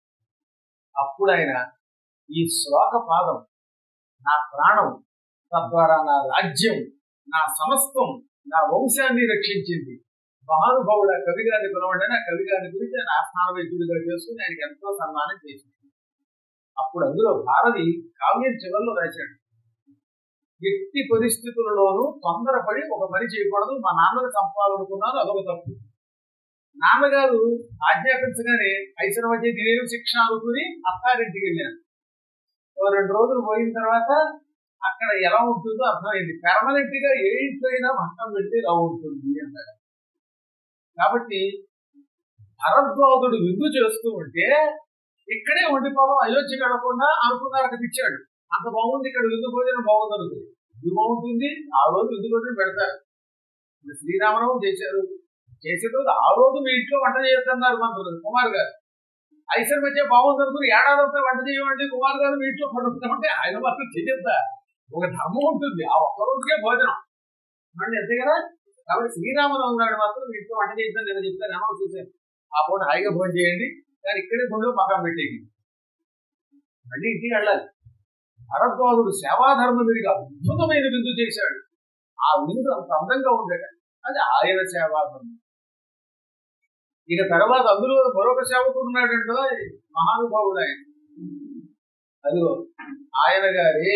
అప్పుడు ఆయన ఈ శ్లోక పాదం నా ప్రాణం తద్వారా నా రాజ్యం నా సమస్తం నా వంశాన్ని రక్షించింది మహానుభావుడు ఆ కవి గారిని కొనవండి ఆ కవి గారిని గురించి ఆయన ఆస్థాన వైద్యుడిగా చేసుకుని ఆయనకి ఎంతో సన్మానం చేసింది అప్పుడు అందులో భారతి కావ్యం చివరిలో రాశాడు ఎట్టి పరిస్థితులలోనూ తొందరపడి ఒక పని చేయకూడదు మా నాన్నని చంపాలనుకున్నాను అదొక తప్పు నాన్నగారు ఆజ్ఞాపించగానే ఐసర మధ్య దినేరు శిక్ష అనుకుని అత్తారింటికి వెళ్ళాను ఓ రెండు రోజులు పోయిన తర్వాత అక్కడ ఎలా ఉంటుందో అర్థమైంది పెర్మనెంట్ గా ఏ ఇంట్లో అయినా మంటం పెడితే ఇలా ఉంటుంది అన్నాడు కాబట్టి భరద్వాజుడు విందు చేస్తూ ఉంటే ఇక్కడే ఉండిపోవడం అయోధ్య గడకుండా అనుకున్నారట ఇచ్చాడు అంత బాగుంది ఇక్కడ విందు భోజనం బాగుంది అనుకుంది ఇది బాగుంటుంది ఆ రోజు విందు భోజనం పెడతారు ఇప్పుడు శ్రీరామనవం చేశారు చేసే రోజు ఆ రోజు మీ ఇంట్లో వంట చేయొద్దన్నారు మంత్రులు కుమార్ గారు ఐసర్ మధ్య బాగుంది అనుకుని ఏడాది అంతా వంట చేయమంటే కుమార్ గారు మీ ఇంట్లో పండుకుంటామంటే ఆయన మాత్రం చేయొద్దా ఒక ధర్మం ఉంటుంది ఆ ఒక్క రోజుకే భోజనం మళ్ళీ అంతే కదా కాబట్టి శ్రీరామనవం నాడు మాత్రం మీ ఇంట్లో వంట చేద్దాం నేను చెప్తాను ఏమో చూసాను ఆ పూట హాయిగా భోజనం చేయండి కానీ ఇక్కడే గుండెలో మకాం పెట్టేది మళ్ళీ ఇంటికి వెళ్ళాలి భరద్వాజుడు సేవాధర్మ విడిగా అద్భుతమైన విందు చేశాడు ఆ విందు అంత అందంగా ఉండేట అది ఆయన సేవాధర్మం ఇక తర్వాత అందులో మరొక సేవకుడు ఉన్నాడంటే మహానుభావుడు ఆయన అదిగో ఆయన గారి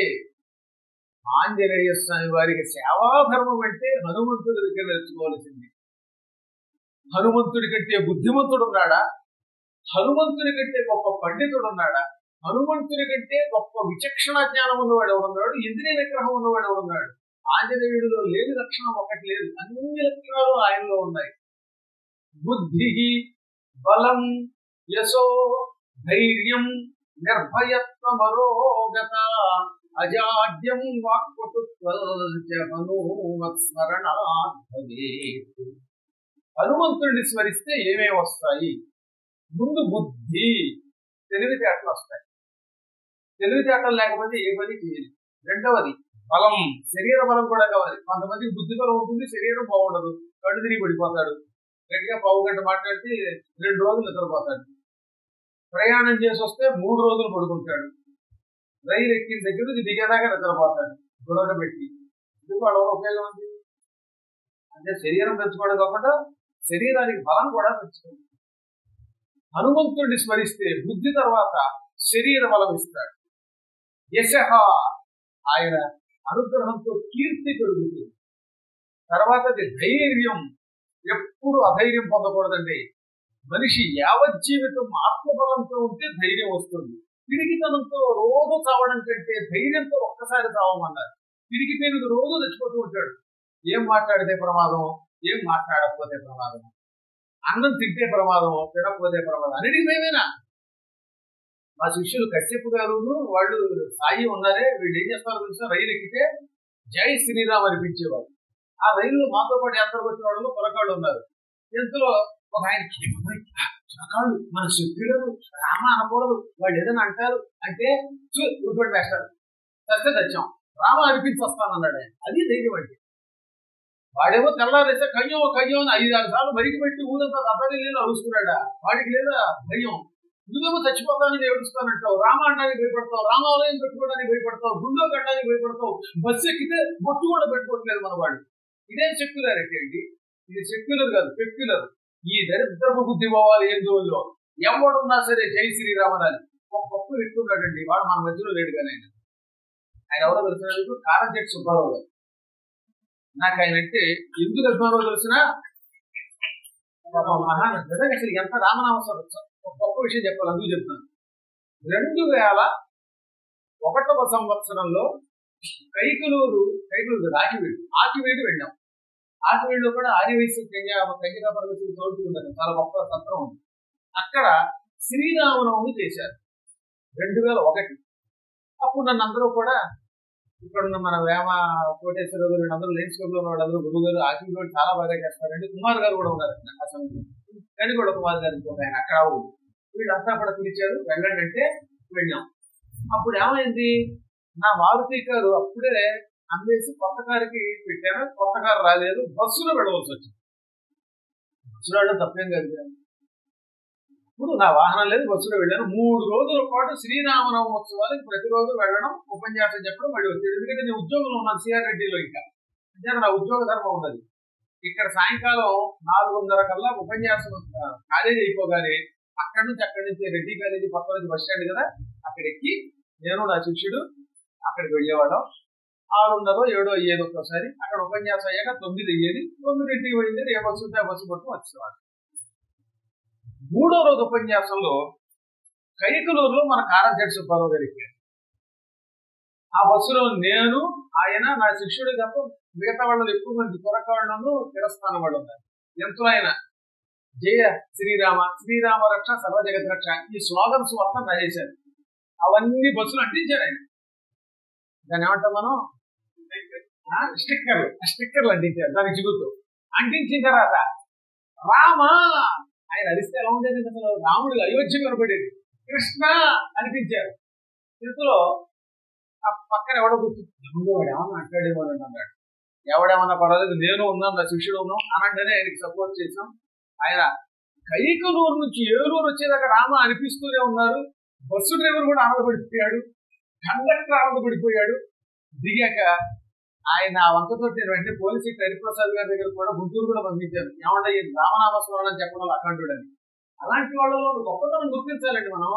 ఆంజనేయ స్వామి వారికి సేవాధర్మం అంటే హనుమంతుడి దగ్గర నేర్చుకోవాల్సింది హనుమంతుడి కంటే బుద్ధిమంతుడు ఉన్నాడా హనుమంతుని కంటే గొప్ప పండితుడు ఉన్నాడా హనుమంతుని కంటే గొప్ప విచక్షణ జ్ఞానం ఉన్నవాడు ఎవడున్నాడు ఇంద్రియ నిగ్రహం ఉన్నవాడు ఎవడున్నాడు ఆంజనేయుడిలో లేని లక్షణం ఒకటి లేదు అన్ని లక్షణాలు ఆయనలో ఉన్నాయి బుద్ధి బలం యశో ధైర్యం నిర్భయత్వమరోగత అజాడ్యం వాక్పటుత్వమనోమత్స్మరణాత్ హనుమంతుడిని స్మరిస్తే ఏమేమి వస్తాయి ముందు బుద్ధి తెలివితేటలు వస్తాయి తెలివితేటలు లేకపోతే ఏ పని చేయదు రెండవది బలం శరీర బలం కూడా కావాలి కొంతమందికి బుద్ధి బలం ఉంటుంది శరీరం బాగుండదు కళ్ళు తిరిగి పడిపోతాడు గట్టిగా పావు గంట మాట్లాడితే రెండు రోజులు నిద్రపోతాడు ప్రయాణం చేసి వస్తే మూడు రోజులు పడుకుంటాడు రైలు ఎక్కిన దగ్గర నుంచి దిగేదాకా నిద్రపోతాడు గొడవ పెట్టి ఇది వాళ్ళ ఉపయోగం ఉంది అంటే శరీరం పెంచుకోవడం కాకుండా శరీరానికి బలం కూడా పెంచుకుంది హనుమంతుడిని స్మరిస్తే బుద్ధి తర్వాత శరీర బలం ఇస్తాడు యశ ఆయన అనుగ్రహంతో కీర్తి పెరుగుతుంది తర్వాత ధైర్యం ఎప్పుడు అధైర్యం పొందకూడదండి మనిషి యావజ్జీవితం ఆత్మబలంతో ఉంటే ధైర్యం వస్తుంది పిరిగితనంతో రోజు చావడం కంటే ధైర్యంతో ఒక్కసారి చావమన్నారు పిరికి పేరుకు రోజు చచ్చిపోతూ ఉంటాడు ఏం మాట్లాడితే ప్రమాదం ఏం మాట్లాడకపోతే ప్రమాదం అన్నం తింటే ప్రమాదం తినకపోతే ప్రమాదం అన్నిటికీ మేమేనా మా శిష్యులు కశ్యపు గారు వాళ్ళు సాయి ఉన్నారే వీళ్ళు ఏం చేస్తారో తెలుసా రైలు ఎక్కితే జై శ్రీరామ్ అనిపించేవారు ఆ రైలు మాతో పాటు యాత్రకు వచ్చిన వాళ్ళు పొరకాళ్ళు ఉన్నారు ఇంతలో ఒక ఆయన పొరకాళ్ళు మన శక్తులు రామ అనకూడదు వాళ్ళు ఏదైనా అంటారు అంటే ఊరుపడి వేస్తారు చస్తే తెచ్చాం రామ అనిపించి వస్తానన్నాడు ఆయన అది ధైర్యం అంటే వాడేమో తెల్లారైతే కయ్యం కయ్యం అని ఐదు ఆరు సార్లు బయటికి పెట్టి ఊరంతా దద్దరి లేదు అరుస్తున్నాడా వాడికి లేదా భయం నువ్వేమో చచ్చిపోతానని ఏడుస్తానంటావు రామ అంటానికి భయపడతావు రామాలయం పెట్టుకోవడానికి భయపడతావు గుండె కట్టడానికి భయపడతావు బస్సు ఎక్కితే బొట్టు కూడా పెట్టుకోవట్లేదు మన వాళ్ళు ఇదే సెక్యులారిటీ అండి ఇది సెక్యులర్ కాదు పెక్యులర్ ఈ దరిద్రపు బుద్ధి పోవాలి ఏం రోజుల్లో ఎవడున్నా సరే జై శ్రీరామనాని ఒక గొప్ప వ్యక్తి ఉన్నాడండి వాడు మన మధ్యలో లేడు కానీ ఆయన ఆయన ఎవరో తెలిసిన కారంచెట్టి సుబ్బారావు గారు నాకు ఆయన అంటే ఎందుకు అభిమానం తెలిసిన మహాన్ నిజంగా అసలు ఎంత రామనామస్వామి ఒక గొప్ప విషయం చెప్పాలి అందుకు చెప్తాను రెండు వేల ఒకటవ సంవత్సరంలో కైకలూరు కైకలూరు ఆకివీడు ఆకివీడు వెళ్ళాం ఆకివీడులో కూడా ఆదివయసు కన్యా కన్యకా పర్వతులు తోడుకుంటారు చాలా గొప్ప సత్రం ఉంది అక్కడ శ్రీరామనవమి చేశారు రెండు వేల ఒకటి అప్పుడు నన్ను అందరూ కూడా ఇక్కడ ఉన్న మన వేమ కోటేశ్వర గారు అందరూ లేన్స్ క్లబ్ లో ఉన్న వాళ్ళందరూ గురువు గారు ఆకివీడు వాళ్ళు చాలా బాగా చేస్తారండి కుమార్ గారు కూడా ఉన్నారు ఆ సమయంలో కానీ కూడా కుమార్ గారు ఇంకొక ఆయన అక్కడ వీళ్ళంతా కూడా పిలిచారు వెళ్ళండి అంటే వెళ్ళాం అప్పుడు ఏమైంది నా మారుతి కారు అప్పుడే అమ్మేసి కొత్త కారుకి పెట్టాను కొత్త కారు రాలేదు బస్సులో వెళ్ళవలసి వచ్చింది బస్సులో వెళ్ళడం తప్పేం కాదు ఇప్పుడు నా వాహనం లేదు బస్సులో వెళ్ళాను మూడు రోజుల పాటు శ్రీరామనవమి ఉత్సవాలకు ప్రతిరోజు వెళ్ళడం ఉపన్యాసం చెప్పడం మళ్ళీ వచ్చాడు ఎందుకంటే నేను ఉద్యోగంలో ఉన్నాను సిఆర్ రెడ్డిలో ఇంకా అంటే నా ఉద్యోగ ధర్మం ఉన్నది ఇక్కడ సాయంకాలం నాలుగున్నర కల్లా ఉపన్యాసం కాలేజీ అయిపోగానే అక్కడి నుంచి అక్కడి నుంచి రెడ్డి కాలేజీ పక్క నుంచి బస్ స్టాండ్ కదా అక్కడ ఎక్కి నేను నా శిష్యుడు అక్కడికి వెళ్ళేవాళ్ళం ఆరున్నర ఏడో అయ్యేది ఒక్కోసారి అక్కడ ఉపన్యాసం అయ్యాక తొమ్మిది అయ్యేది తొమ్మిదింటికి పోయింది ఏ బస్సు ఉంటే ఆ బస్సు పట్టుకుని వచ్చేవాడు మూడో రోజు ఉపన్యాసంలో కైకలూరులో మన కారంచెట్టి సుబ్బారావు గారికి ఆ బస్సులో నేను ఆయన నా శిష్యుడు తప్ప మిగతా వాళ్ళు ఎక్కువ మంది కొరకాళ్ళను తిరస్థానం వాళ్ళు ఉన్నారు ఎంతో ఆయన జయ శ్రీరామ శ్రీరామ రక్ష సర్వజగత్ రక్ష ఈ స్లోగన్స్ మొత్తం రాసేశారు అవన్నీ బస్సులు అంటించారు ఆయన దాన్ని ఏమంటాం మనం స్టిక్కర్లు స్టిక్కర్లు అంటించారు దానికి చిగుతూ అంటించిన తర్వాత రామ ఆయన అరిస్తే ఎలా ఉండేది అసలు రాముడు అయోధ్య కనబడేది కృష్ణ అనిపించారు ఇంతలో ఆ పక్కన ఎవడో కూర్చుంది వాడు ఏమన్నా అంటాడేమో అని అన్నాడు ఎవడేమన్నా పర్వాలేదు నేను ఉన్నాను నా శిష్యుడు ఉన్నాం అనంటేనే ఆయనకి సపోర్ట్ చేసాం ఆయన కైకలూరు నుంచి ఏలూరు వచ్చేదాకా రామ అనిపిస్తూనే ఉన్నారు బస్సు డ్రైవర్ కూడా ఆనందపడిపోయాడు కండక్టర్ ఆనందపడిపోయాడు దిగాక ఆయన ఆ వంకతో నేను వెంటనే పోలీసు హరిప్రసాద్ గారి దగ్గర కూడా గుంటూరు కూడా పంపించారు ఏమంటే ఈ రామనామస్మరణ చెప్పడం వల్ల అఖండుడని అలాంటి వాళ్ళలో గొప్పతనం గుర్తించాలండి మనం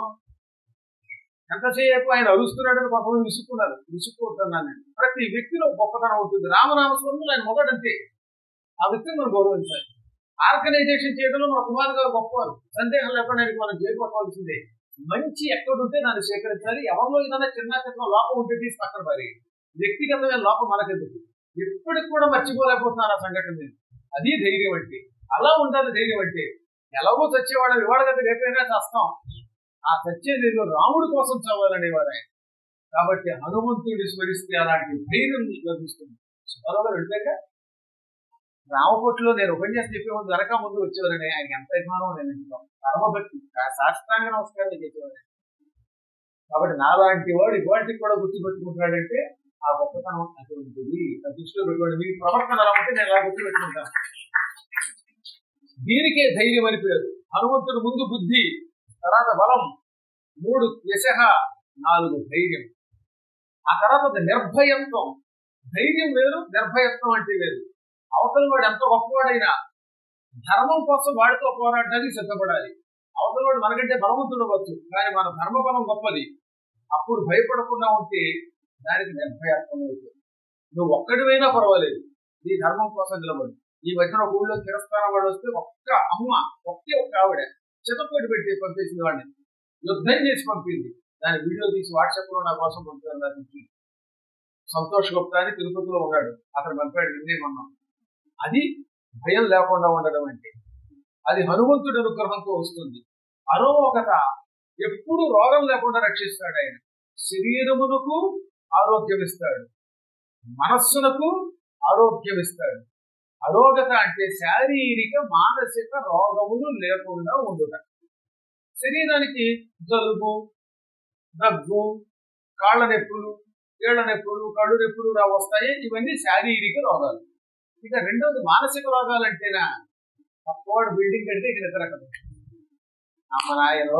ఎంతసేపు ఆయన అరుస్తున్నాడని పాపం విసుక్కున్నారు విసుక్కుంటున్నాను నేను ప్రతి వ్యక్తిలో గొప్పతనం ఉంటుంది రామనామస్మరణలో ఆయన మొదటంతే ఆ వ్యక్తిని మనం గౌరవించాలి ఆర్గనైజేషన్ చేయడంలో మన కుమార్ గారు గొప్పవారు సందేహం లేకుండా ఆయనకి మనం చేపట్టవలసిందే మంచి ఎక్కడుంటే దాన్ని సేకరించాలి ఎవరిలో ఏదైనా చిన్న చిన్న లోపం ఉంటే తీసి పక్కన పారి వ్యక్తిగతమైన లోపం మనకెందుకు ఎప్పటికి కూడా మర్చిపోలేకపోతున్నారు ఆ సంఘటన మీద అది ధైర్యం అంటే అలా ఉండాలి ధైర్యం అంటే ఎలాగో చచ్చేవాడు ఇవాళ కదా రేపైనా చేస్తాం ఆ సత్యదేవి రాముడి కోసం చదవాలనేవారు ఆయన కాబట్టి హనుమంతుడి స్మరిస్తే అలాంటి ధైర్యం నీకు లభిస్తుంది సుబ్బారావు వెళ్ళాక రామకోటిలో నేను ఉపన్యాసం చెప్పే ముందు వెనక ముందు వచ్చేవారని ఆయన ఎంత అభిమానం నేను ఇంట్లో ధర్మభక్తి ఆ శాస్త్రాంగ నమస్కారం చేసేవారు కాబట్టి నాలాంటి వాడు ఇవాటికి కూడా గుర్తుపెట్టుకుంటాడంటే ఆ గొప్పతనం అటువంటిది అది దృష్టిలో పెట్టుకోండి మీ ప్రవర్తన ఎలా ఉంటే నేను అలా గుర్తుపెట్టుకుంటాను దీనికే ధైర్యం అని పేరు హనుమంతుడు ముందు బుద్ధి తర్వాత బలం మూడు యశ నాలుగు ధైర్యం ఆ తర్వాత నిర్భయత్వం ధైర్యం వేరు నిర్భయత్వం అంటే వేరు అవతల వాడు ఎంత గొప్పవాడైనా ధర్మం కోసం వాడితో పోరాడడానికి సిద్ధపడాలి అవతల వాడు మనకంటే బలవంతుడు అవ్వచ్చు కానీ మన ధర్మ బలం గొప్పది అప్పుడు భయపడకుండా ఉంటే దానికి నిర్భయత్వం అవుతుంది నువ్వు ఒక్కడివైనా పర్వాలేదు నీ ధర్మం కోసం నిలబడి ఈ మధ్యన ఒక ఊళ్ళో తిరస్కారం వాడు వస్తే ఒక్క అమ్మ ఒకే ఒక్క ఆవిడ చితపోటీ పెట్టి పంపేసింది వాడిని యుద్ధం చేసి పంపింది దాని వీడియో తీసి వాట్సాప్ లో నా కోసం పంపారు నా నుంచి సంతోష్ గుప్తా అని తిరుపతిలో ఉన్నాడు అతను పంపాడు నిన్నే మనం అది భయం లేకుండా ఉండడం అంటే అది హనుమంతుడి అనుగ్రహంతో వస్తుంది అరోగత ఎప్పుడు రోగం లేకుండా రక్షిస్తాడు ఆయన శరీరమునకు ఆరోగ్యం ఇస్తాడు మనస్సునకు ఆరోగ్యం ఇస్తాడు అరోగత అంటే శారీరక మానసిక రోగములు లేకుండా ఉండుట శరీరానికి జలుబు దగ్గు కాళ్ళ నొప్పులు ఏళ్ల నొప్పులు కళ్ళు నొప్పులు రా వస్తాయి ఇవన్నీ శారీరక రోగాలు ఇక రెండోది మానసిక రోగాలు అంటేనా పక్కవాడు బిల్డింగ్ అంటే ఇక నిద్రకదు అమ్మ నాయనో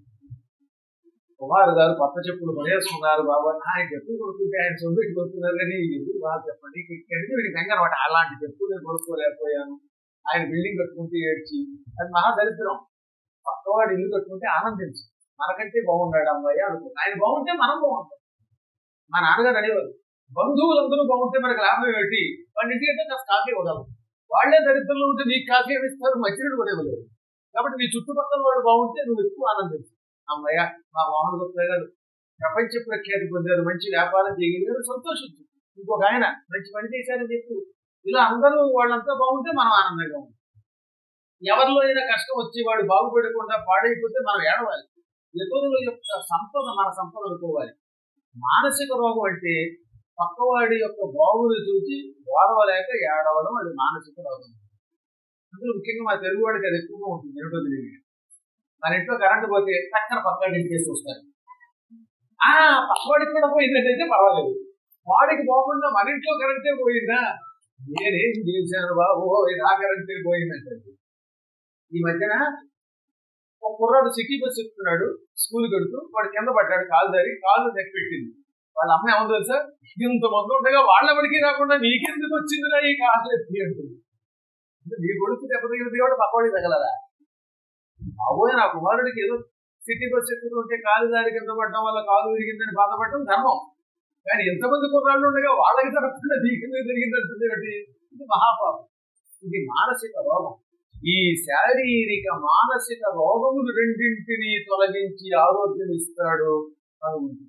కుమారు గారు కొత్త చెప్పులు కొనేసుకున్నారు బాబా ఆయన చెప్పులు కొనుక్కుంటే ఆయన సొమ్మిటి కొనుక్కున్నారు కానీ ఎప్పుడు బాగా చెప్పండి ఇక్కడికి వీడికి అనమాట అలాంటి చెప్పులు నేను కొనుక్కోలేకపోయాను ఆయన బిల్డింగ్ కట్టుకుంటే ఏడ్చి అది మహా దరిద్రం పక్కవాడు ఇల్లు కట్టుకుంటే ఆనందించు మనకంటే బాగున్నాడు అమ్మాయి అనుకో ఆయన బాగుంటే మనం బాగుంటాం మా నాన్నగారు అనేవారు బంధువులందరూ బాగుంటే మనకు లాభం ఏంటి వాడి ఇంటికి అయితే కాస్త కాఫీ ఇవ్వగలరు వాళ్లే దరిద్రంలో ఉంటే నీకు కాఫీ ఇస్తారు మంచినీళ్ళు కూడా ఇవ్వలేరు కాబట్టి నీ చుట్టుపక్కల వాడు బాగుంటే నువ్వు ఎక్కువ ఆనందించు అమ్మయ్య మా మోహన్ గుప్తా గారు ప్రపంచ ప్రఖ్యాతి పొందారు మంచి వ్యాపారం చేయగలిగారు సంతోషించు ఇంకొక ఆయన మంచి పని చేశారని చెప్పు ఇలా అందరూ వాళ్ళంతా బాగుంటే మనం ఆనందంగా ఉంటాం ఎవరిలో అయినా కష్టం వచ్చి వాడు బాగుపడకుండా పాడైపోతే మనం ఏడవాలి ఇతరుల యొక్క సంపద మన సంపద అనుకోవాలి మానసిక రోగం అంటే పక్కవాడి యొక్క బాగుని చూసి ఓడవలేక ఏడవడం అది మానసిక రోగం అందులో ముఖ్యంగా మా తెలుగు వాడికి అది ఎక్కువగా ఉంటుంది ఏమిటో తెలియదు మన ఇంట్లో కరెంట్ పోతే చక్కన పక్కవాడి ఇంటికి చూస్తారు ఆ పక్కవాడికి కూడా పోయిందంటే పర్వాలేదు వాడికి పోకుండా మన ఇంట్లో కరెంటే పోయిందా నేనేం చేశాను బాబు నా కరెంటే పోయిందంటే ఈ మధ్యన ఒక కుర్రాడు సిటీ బస్ చెప్తున్నాడు స్కూల్ కడుతూ వాడు కింద పడ్డాడు కాలు దారి కాలు నెక్ పెట్టింది వాళ్ళ అమ్మ ఏమో తెలుసా ఇంత మంది ఉండగా వాళ్ళ వడికి రాకుండా నీకెందుకు వచ్చిందిరా ఈ కాలు ఎత్తి అంటుంది నీ కొడుకు దెబ్బతగిలింది కాబట్టి పక్కవాడికి తగలరా అవోయ్ నా కుమారుడికి ఏదో సిటీ బస్ ఎక్కుతుంటే కాలు దారి కింద పడడం వల్ల కాలు విరిగిందని బాధపడటం ధర్మం కానీ ఎంతమంది కుర్రాళ్ళు ఉండగా వాళ్ళకి తరపున నీకెందుకు జరిగిందంటుంది ఒకటి ఇది మహాపాపం ఇది మానసిక రోగం ఈ శారీరక మానసిక రోగములు రెండింటినీ తొలగించి ఆరోగ్యం ఇస్తాడు హనుమంతుడు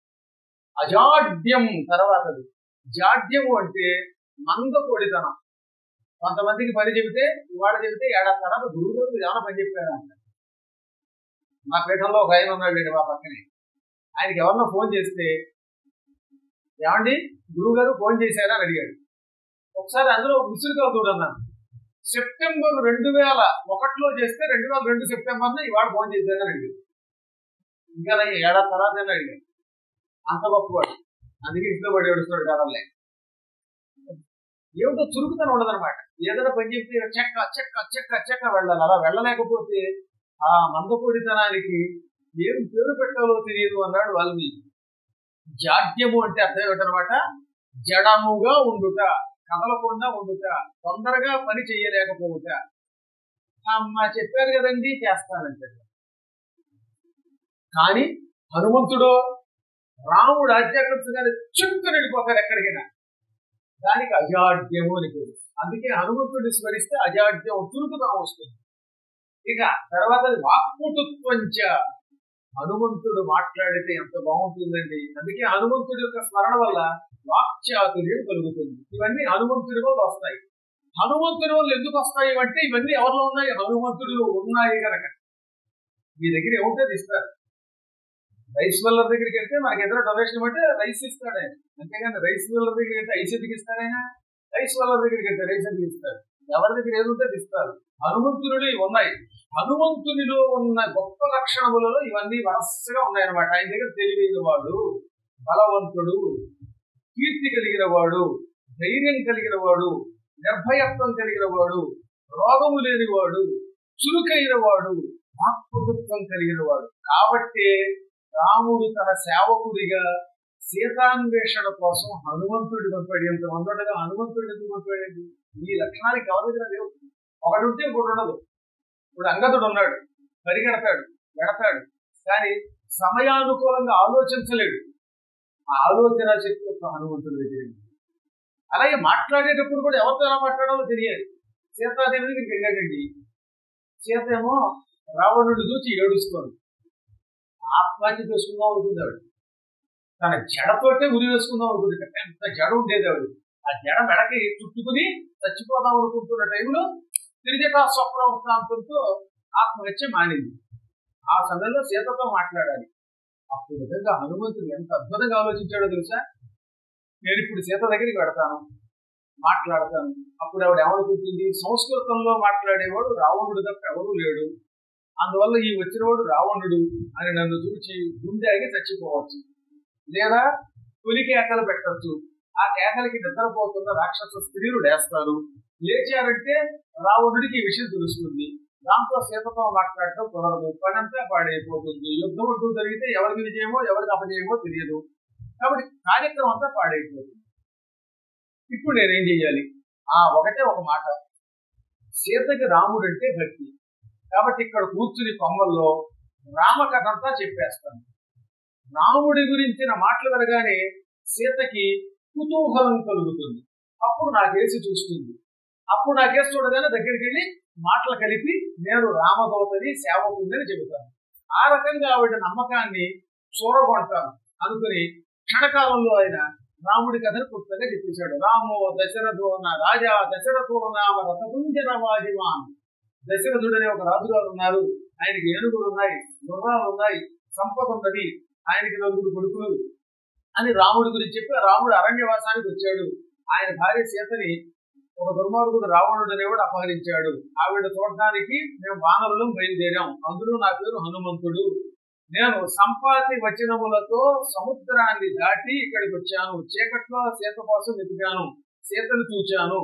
అజాడ్యం తర్వాతది జాడ్యము అంటే మందకొడితనం కొంతమందికి పని చెబితే ఇవాళ చెబితే ఏడాది తర్వాత గురువు గారు ఏమైనా పని చెప్పారా అంట మా పీఠంలో ఒక ఆయన ఉన్నాడు మా పక్కనే ఆయనకి ఎవరన్నా ఫోన్ చేస్తే ఏమండి గురువు గారు ఫోన్ చేశారా అని అడిగాడు ఒకసారి అందులో ముసురుగా చూడన్నాను సెప్టెంబర్ రెండు వేల ఒకటిలో చేస్తే రెండు వేల రెండు సెప్టెంబర్ ఇవాళ ఫోన్ చేశారని అడిగాడు ఇంకా ఏడాది తర్వాత అడిగాడు అంత గొప్పవాడు అందుకే ఇంట్లో పడి ఏడుస్తున్నాడు కావాలే ఏమిటో చురుకుతనం ఉండదన్నమాట ఏదైనా పని చెప్తే చెక్క చెక్క చెక్క చెక్క వెళ్ళాలి అలా వెళ్ళలేకపోతే ఆ మందపూడితనానికి ఏం పేరు పెట్టాలో తెలియదు అన్నాడు వాల్మీకి జాడ్యము అంటే అర్థం ఏమిటనమాట జడముగా ఉండుట కదలకుండా ఉండుట తొందరగా పని చేయలేకపోవుట అమ్మ చెప్పారు కదండి చేస్తానంటే కానీ హనుమంతుడు రాముడు ఆజ్ఞాపించగానే చుట్టూ వెళ్ళిపోతాడు ఎక్కడికైనా దానికి అజాడ్యము అని పేరు అందుకే హనుమంతుడిని స్మరిస్తే అజాడ్యం చురుకుతనం వస్తుంది ఇక తర్వాత వాక్పుటుత్వంచ హనుమంతుడు మాట్లాడితే ఎంత బాగుంటుందండి అందుకే హనుమంతుడి యొక్క స్మరణ వల్ల వాక్చాతుర్యం కలుగుతుంది ఇవన్నీ హనుమంతుడి వల్ల వస్తాయి హనుమంతుడి వల్ల ఎందుకు వస్తాయి అంటే ఇవన్నీ ఎవరిలో ఉన్నాయి హనుమంతుడిలో ఉన్నాయి కనుక మీ దగ్గర ఏముంటుంది ఇస్తారు రైస్ మిల్లర్ దగ్గరికి వెళ్తే మనకి ఎదురు డొనేషన్ బట్టి రైస్ ఇస్తాడు ఆయన అంతేగాని రైస్ మిల్లర్ దగ్గరికి వెళ్తే ఐస్ ఎందుకు ఇస్తాడు ఆయన రైస్ మిల్లర్ దగ్గరికి వెళ్తే రైస్ ఎందుకు ఇస్తాడు ఎవరి దగ్గర ఏది ఉంటే అది ఇస్తారు హనుమంతునిలో ఇవి ఉన్నాయి హనుమంతునిలో ఉన్న గొప్ప లక్షణములలో ఇవన్నీ వరుసగా ఉన్నాయన్నమాట ఆయన దగ్గర తెలివైన వాడు బలవంతుడు కీర్తి కలిగిన వాడు ధైర్యం కలిగిన వాడు నిర్భయత్వం కలిగిన వాడు రోగము లేనివాడు చురుకైన వాడు వాక్ప్రభుత్వం కలిగిన వాడు కాబట్టే రాముడు తన సేవకుడిగా సీతాన్వేషణ కోసం హనుమంతుడి పంపాడు ఎంతమంది ఉండగా హనుమంతుడి ఎందుకు పంపాడండి ఈ లక్షణానికి ఎవరి దగ్గర లేవు ఒకటి ఉంటే ఇంకోటి ఉండదు ఇప్పుడు అంగదుడు ఉన్నాడు పరిగెడతాడు వెడతాడు కానీ సమయానుకూలంగా ఆలోచించలేడు ఆ ఆలోచన శక్తి యొక్క హనుమంతుడి దగ్గర ఉంది. అలాగే మాట్లాడేటప్పుడు కూడా ఎవరితో ఎలా మాట్లాడాలో తెలియాలి సీతాదేవి దగ్గరికి వెళ్ళాడండి సీత ఏమో రావణుడు చూసి ఏడుస్తుంది ఆత్మహత్య చేసుకుందాం అనుకుంది ఆవిడ తన జడతోటే ఉరి వేసుకుందాం అనుకుంది ఎంత జడ ఉండేది ఆవిడ ఆ జడ మెడకి చుట్టుకుని చచ్చిపోదాం అనుకుంటున్న టైంలో తిరిగిట స్వప్న వృత్తాంతంతో ఆత్మహత్య మానింది ఆ సమయంలో సీతతో మాట్లాడాలి అప్పుడు విధంగా హనుమంతుడు ఎంత అద్భుతంగా ఆలోచించాడో తెలుసా నేను ఇప్పుడు సీత దగ్గరికి పెడతాను మాట్లాడతాను అప్పుడు ఆవిడ ఏమనుకుంటుంది సంస్కృతంలో మాట్లాడేవాడు రావణుడు తప్ప ఎవరూ లేడు అందువల్ల ఈ వచ్చినవాడు రావణుడు అని నన్ను చూచి గుండె ఆగి చచ్చిపోవచ్చు లేదా పులి కేకలు పెట్టచ్చు ఆ కేకలకి నిద్రపోతున్న రాక్షస స్త్రీలు లేస్తారు లేచారంటే రావణుడికి ఈ విషయం తెలుస్తుంది దాంతో సీతతో మాట్లాడటం కుదరదు పనంతా పాడైపోతుంది యుద్ధం అంటూ జరిగితే ఎవరికి విజయమో ఎవరికి అపజయమో తెలియదు కాబట్టి కార్యక్రమం అంతా పాడైపోతుంది ఇప్పుడు నేనేం చెయ్యాలి ఆ ఒకటే ఒక మాట సీతకి రాముడు అంటే భక్తి కాబట్టి ఇక్కడ కూర్చుని కొమ్మల్లో రామకథ అంతా చెప్పేస్తాను రాముడి గురించిన మాటలు వినగానే సీతకి కుతూహలం కలుగుతుంది అప్పుడు నా కేసు చూస్తుంది అప్పుడు నా కేసు చూడగానే దగ్గరికి వెళ్ళి మాటలు కలిపి నేను రామదూతని సేవకుందని చెబుతాను ఆ రకంగా ఆవిడ నమ్మకాన్ని చూరగొంటాను అనుకుని క్షణకాలంలో ఆయన రాముడి కథను కొత్తగా చెప్పేశాడు రామో దశరథో నా రాజా దశరథో నామ రథపుంజన వాజిమాన్ దశరథుడు అనే ఒక రాజుగారు ఉన్నారు ఆయనకి ఏనుగులు ఉన్నాయి గుర్రాలు ఉన్నాయి సంపద ఉన్నది ఆయనకి నలుగురు కొడుకులు అని రాముడి గురించి చెప్పి ఆ రాముడు అరణ్యవాసానికి వచ్చాడు ఆయన భార్య సీతని ఒక దుర్మార్గుడు రావణుడు అనేవాడు అపహరించాడు ఆవిడ చూడడానికి మేము వానరులం బయలుదేరాం అందులో నా పేరు హనుమంతుడు నేను సంపాతి వచనములతో సముద్రాన్ని దాటి ఇక్కడికి వచ్చాను చీకట్లో సీత కోసం వెతికాను సీతను చూచాను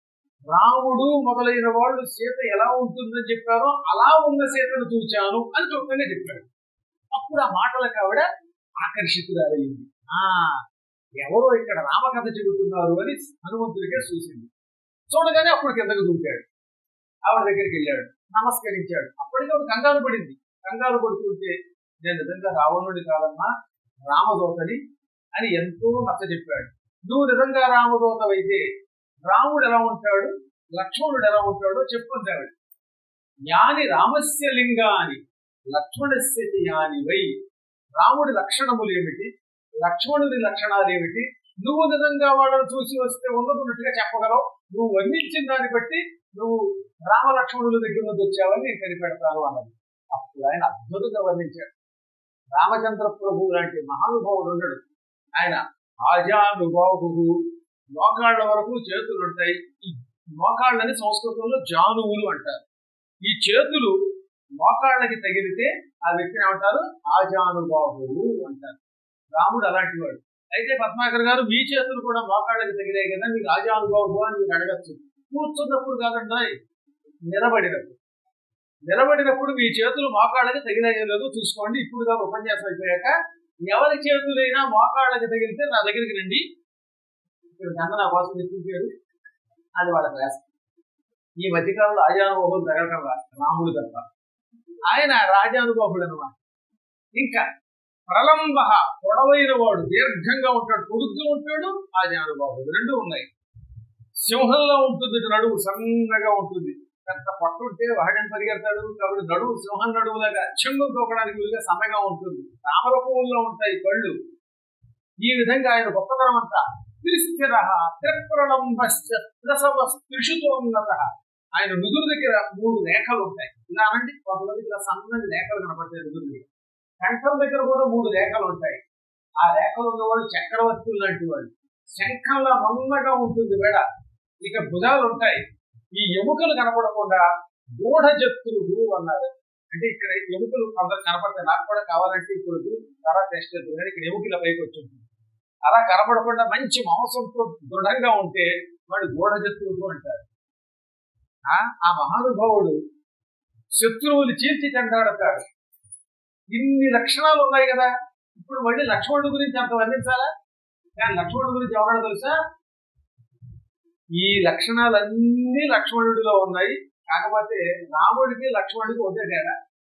రాముడు మొదలైన వాళ్ళు సీత ఎలా ఉంటుందని చెప్పారో అలా ఉన్న సీతను చూచాను అని చొక్కనే చెప్పాడు అప్పుడు ఆ మాటలకు ఆవిడ ఆకర్షితురాలయ్యింది ఆ ఎవరో ఇక్కడ రామకథ చెబుతున్నారు అని హనుమంతుడికే చూసింది చూడగానే అప్పుడు కిందకు దూకాడు ఆవిడ దగ్గరికి వెళ్ళాడు నమస్కరించాడు అప్పటికి ఆవిడ కంగారు పడింది కంగారు పడుతుంటే నేను నిజంగా రావణుడి కాదమ్మా రామదూతని అని ఎంతో నచ్చ చెప్పాడు నువ్వు నిజంగా రామదూతవైతే రాముడు ఎలా ఉంటాడు లక్ష్మణుడు ఎలా ఉంటాడో చెప్పుకుంది ఆవిడ యాని రామస్య లింగాని లక్ష్మణస్య చ యాని వై రాముడి లక్షణములు ఏమిటి లక్ష్మణుడి లక్షణాలు ఏమిటి నువ్వు నిజంగా వాళ్ళని చూసి వస్తే ఉన్నట్టుగా చెప్పగలవు నువ్వు వర్ణించిన దాన్ని బట్టి నువ్వు రామ లక్ష్మణుల దగ్గర నుంచి వచ్చావని నేను కనిపెడతాను అన్నది అప్పుడు ఆయన అద్భుతంగా వర్ణించాడు రామచంద్ర ప్రభు లాంటి మహానుభావుడు ఉండడు ఆయన ఆజానుబాహు మోకాళ్ళ వరకు చేతులు ఉంటాయి ఈ మోకాళ్ళని సంస్కృతంలో జానువులు అంటారు ఈ చేతులు మోకాళ్ళకి తగిలితే ఆ వ్యక్తిని ఏమంటారు ఆజానుబాహువు అంటారు రాముడు అలాంటి వాడు అయితే పద్మాకర్ గారు మీ చేతులు కూడా మోకాళ్ళకి తగిలాయి కదా మీకు ఆజానుబాహు అని మీరు అడగచ్చు కూర్చున్నప్పుడు కాదండి నిలబడినప్పుడు నిలబడినప్పుడు మీ చేతులు మోకాళ్ళకి తగిలాయో లేదో చూసుకోండి ఇప్పుడు కాదు ఉపన్యాసం అయిపోయాక ఎవరి చేతులైనా మోకాళ్ళకి తగిలితే నా దగ్గరికి రండి ఇక్కడ గంగ నా కోసం ఎత్తించాడు అది వాళ్ళ క్లాస్ ఈ మధ్యకాలంలో రాజానుభవం జరగటం రా రాముడు తప్ప ఆయన రాజానుభవుడు అనమాట ఇంకా ప్రలంబ పొడవైన వాడు దీర్ఘంగా ఉంటాడు పొడుగ్గా ఉంటాడు రాజానుభవుడు రెండు ఉన్నాయి సింహంలో ఉంటుంది నడువు సన్నగా ఉంటుంది పెద్ద పట్టు ఉంటే వాడని పరిగెడతాడు కాబట్టి నడువు సింహం నడువులాగా చెంగు తోకడానికి వీలుగా సన్నగా ఉంటుంది తామర పువ్వుల్లో ఉంటాయి కళ్ళు ఈ విధంగా ఆయన గొప్పతనం అంతా త్రిస్థిర త్రిప్రలంబస్త్రిషుతోన్నత ఆయన నుదురు దగ్గర మూడు రేఖలు ఉంటాయి ఇలా అనండి కొంతమందికి ఇలా సన్నది రేఖలు కనపడతాయి నుదురు దగ్గర కంఠం దగ్గర కూడా మూడు రేఖలు ఉంటాయి ఆ రేఖలు ఉన్నవాడు చక్రవర్తులు లాంటి వాడు శంఖంలా మన్నగా ఉంటుంది మెడ ఇక భుజాలు ఉంటాయి ఈ ఎముకలు కనపడకుండా గూఢ జత్తులు అన్నారు అంటే ఇక్కడ ఎముకలు కొందరు కనపడతాయి నాకు కూడా కావాలంటే ఇప్పుడు తర టెస్ట్ చేస్తుంది కానీ ఇక్కడ ఎముకల పైకి వచ్చి ఉంటుంది అలా కనపడకుండా మంచి మాంసంతో దృఢంగా ఉంటే వాడు గూఢ జత్తువులు అంటారు ఆ ఆ మహానుభావుడు శత్రువులు చీల్చి చెండాడతాడు ఇన్ని లక్షణాలు ఉన్నాయి కదా ఇప్పుడు మళ్ళీ లక్ష్మణుడి గురించి అంత వర్ణించాలా కానీ లక్ష్మణుడి గురించి ఎవరో తెలుసా ఈ లక్షణాలన్నీ లక్ష్మణుడిలో ఉన్నాయి కాకపోతే రాముడికి లక్ష్మణుడికి ఒకే తేడా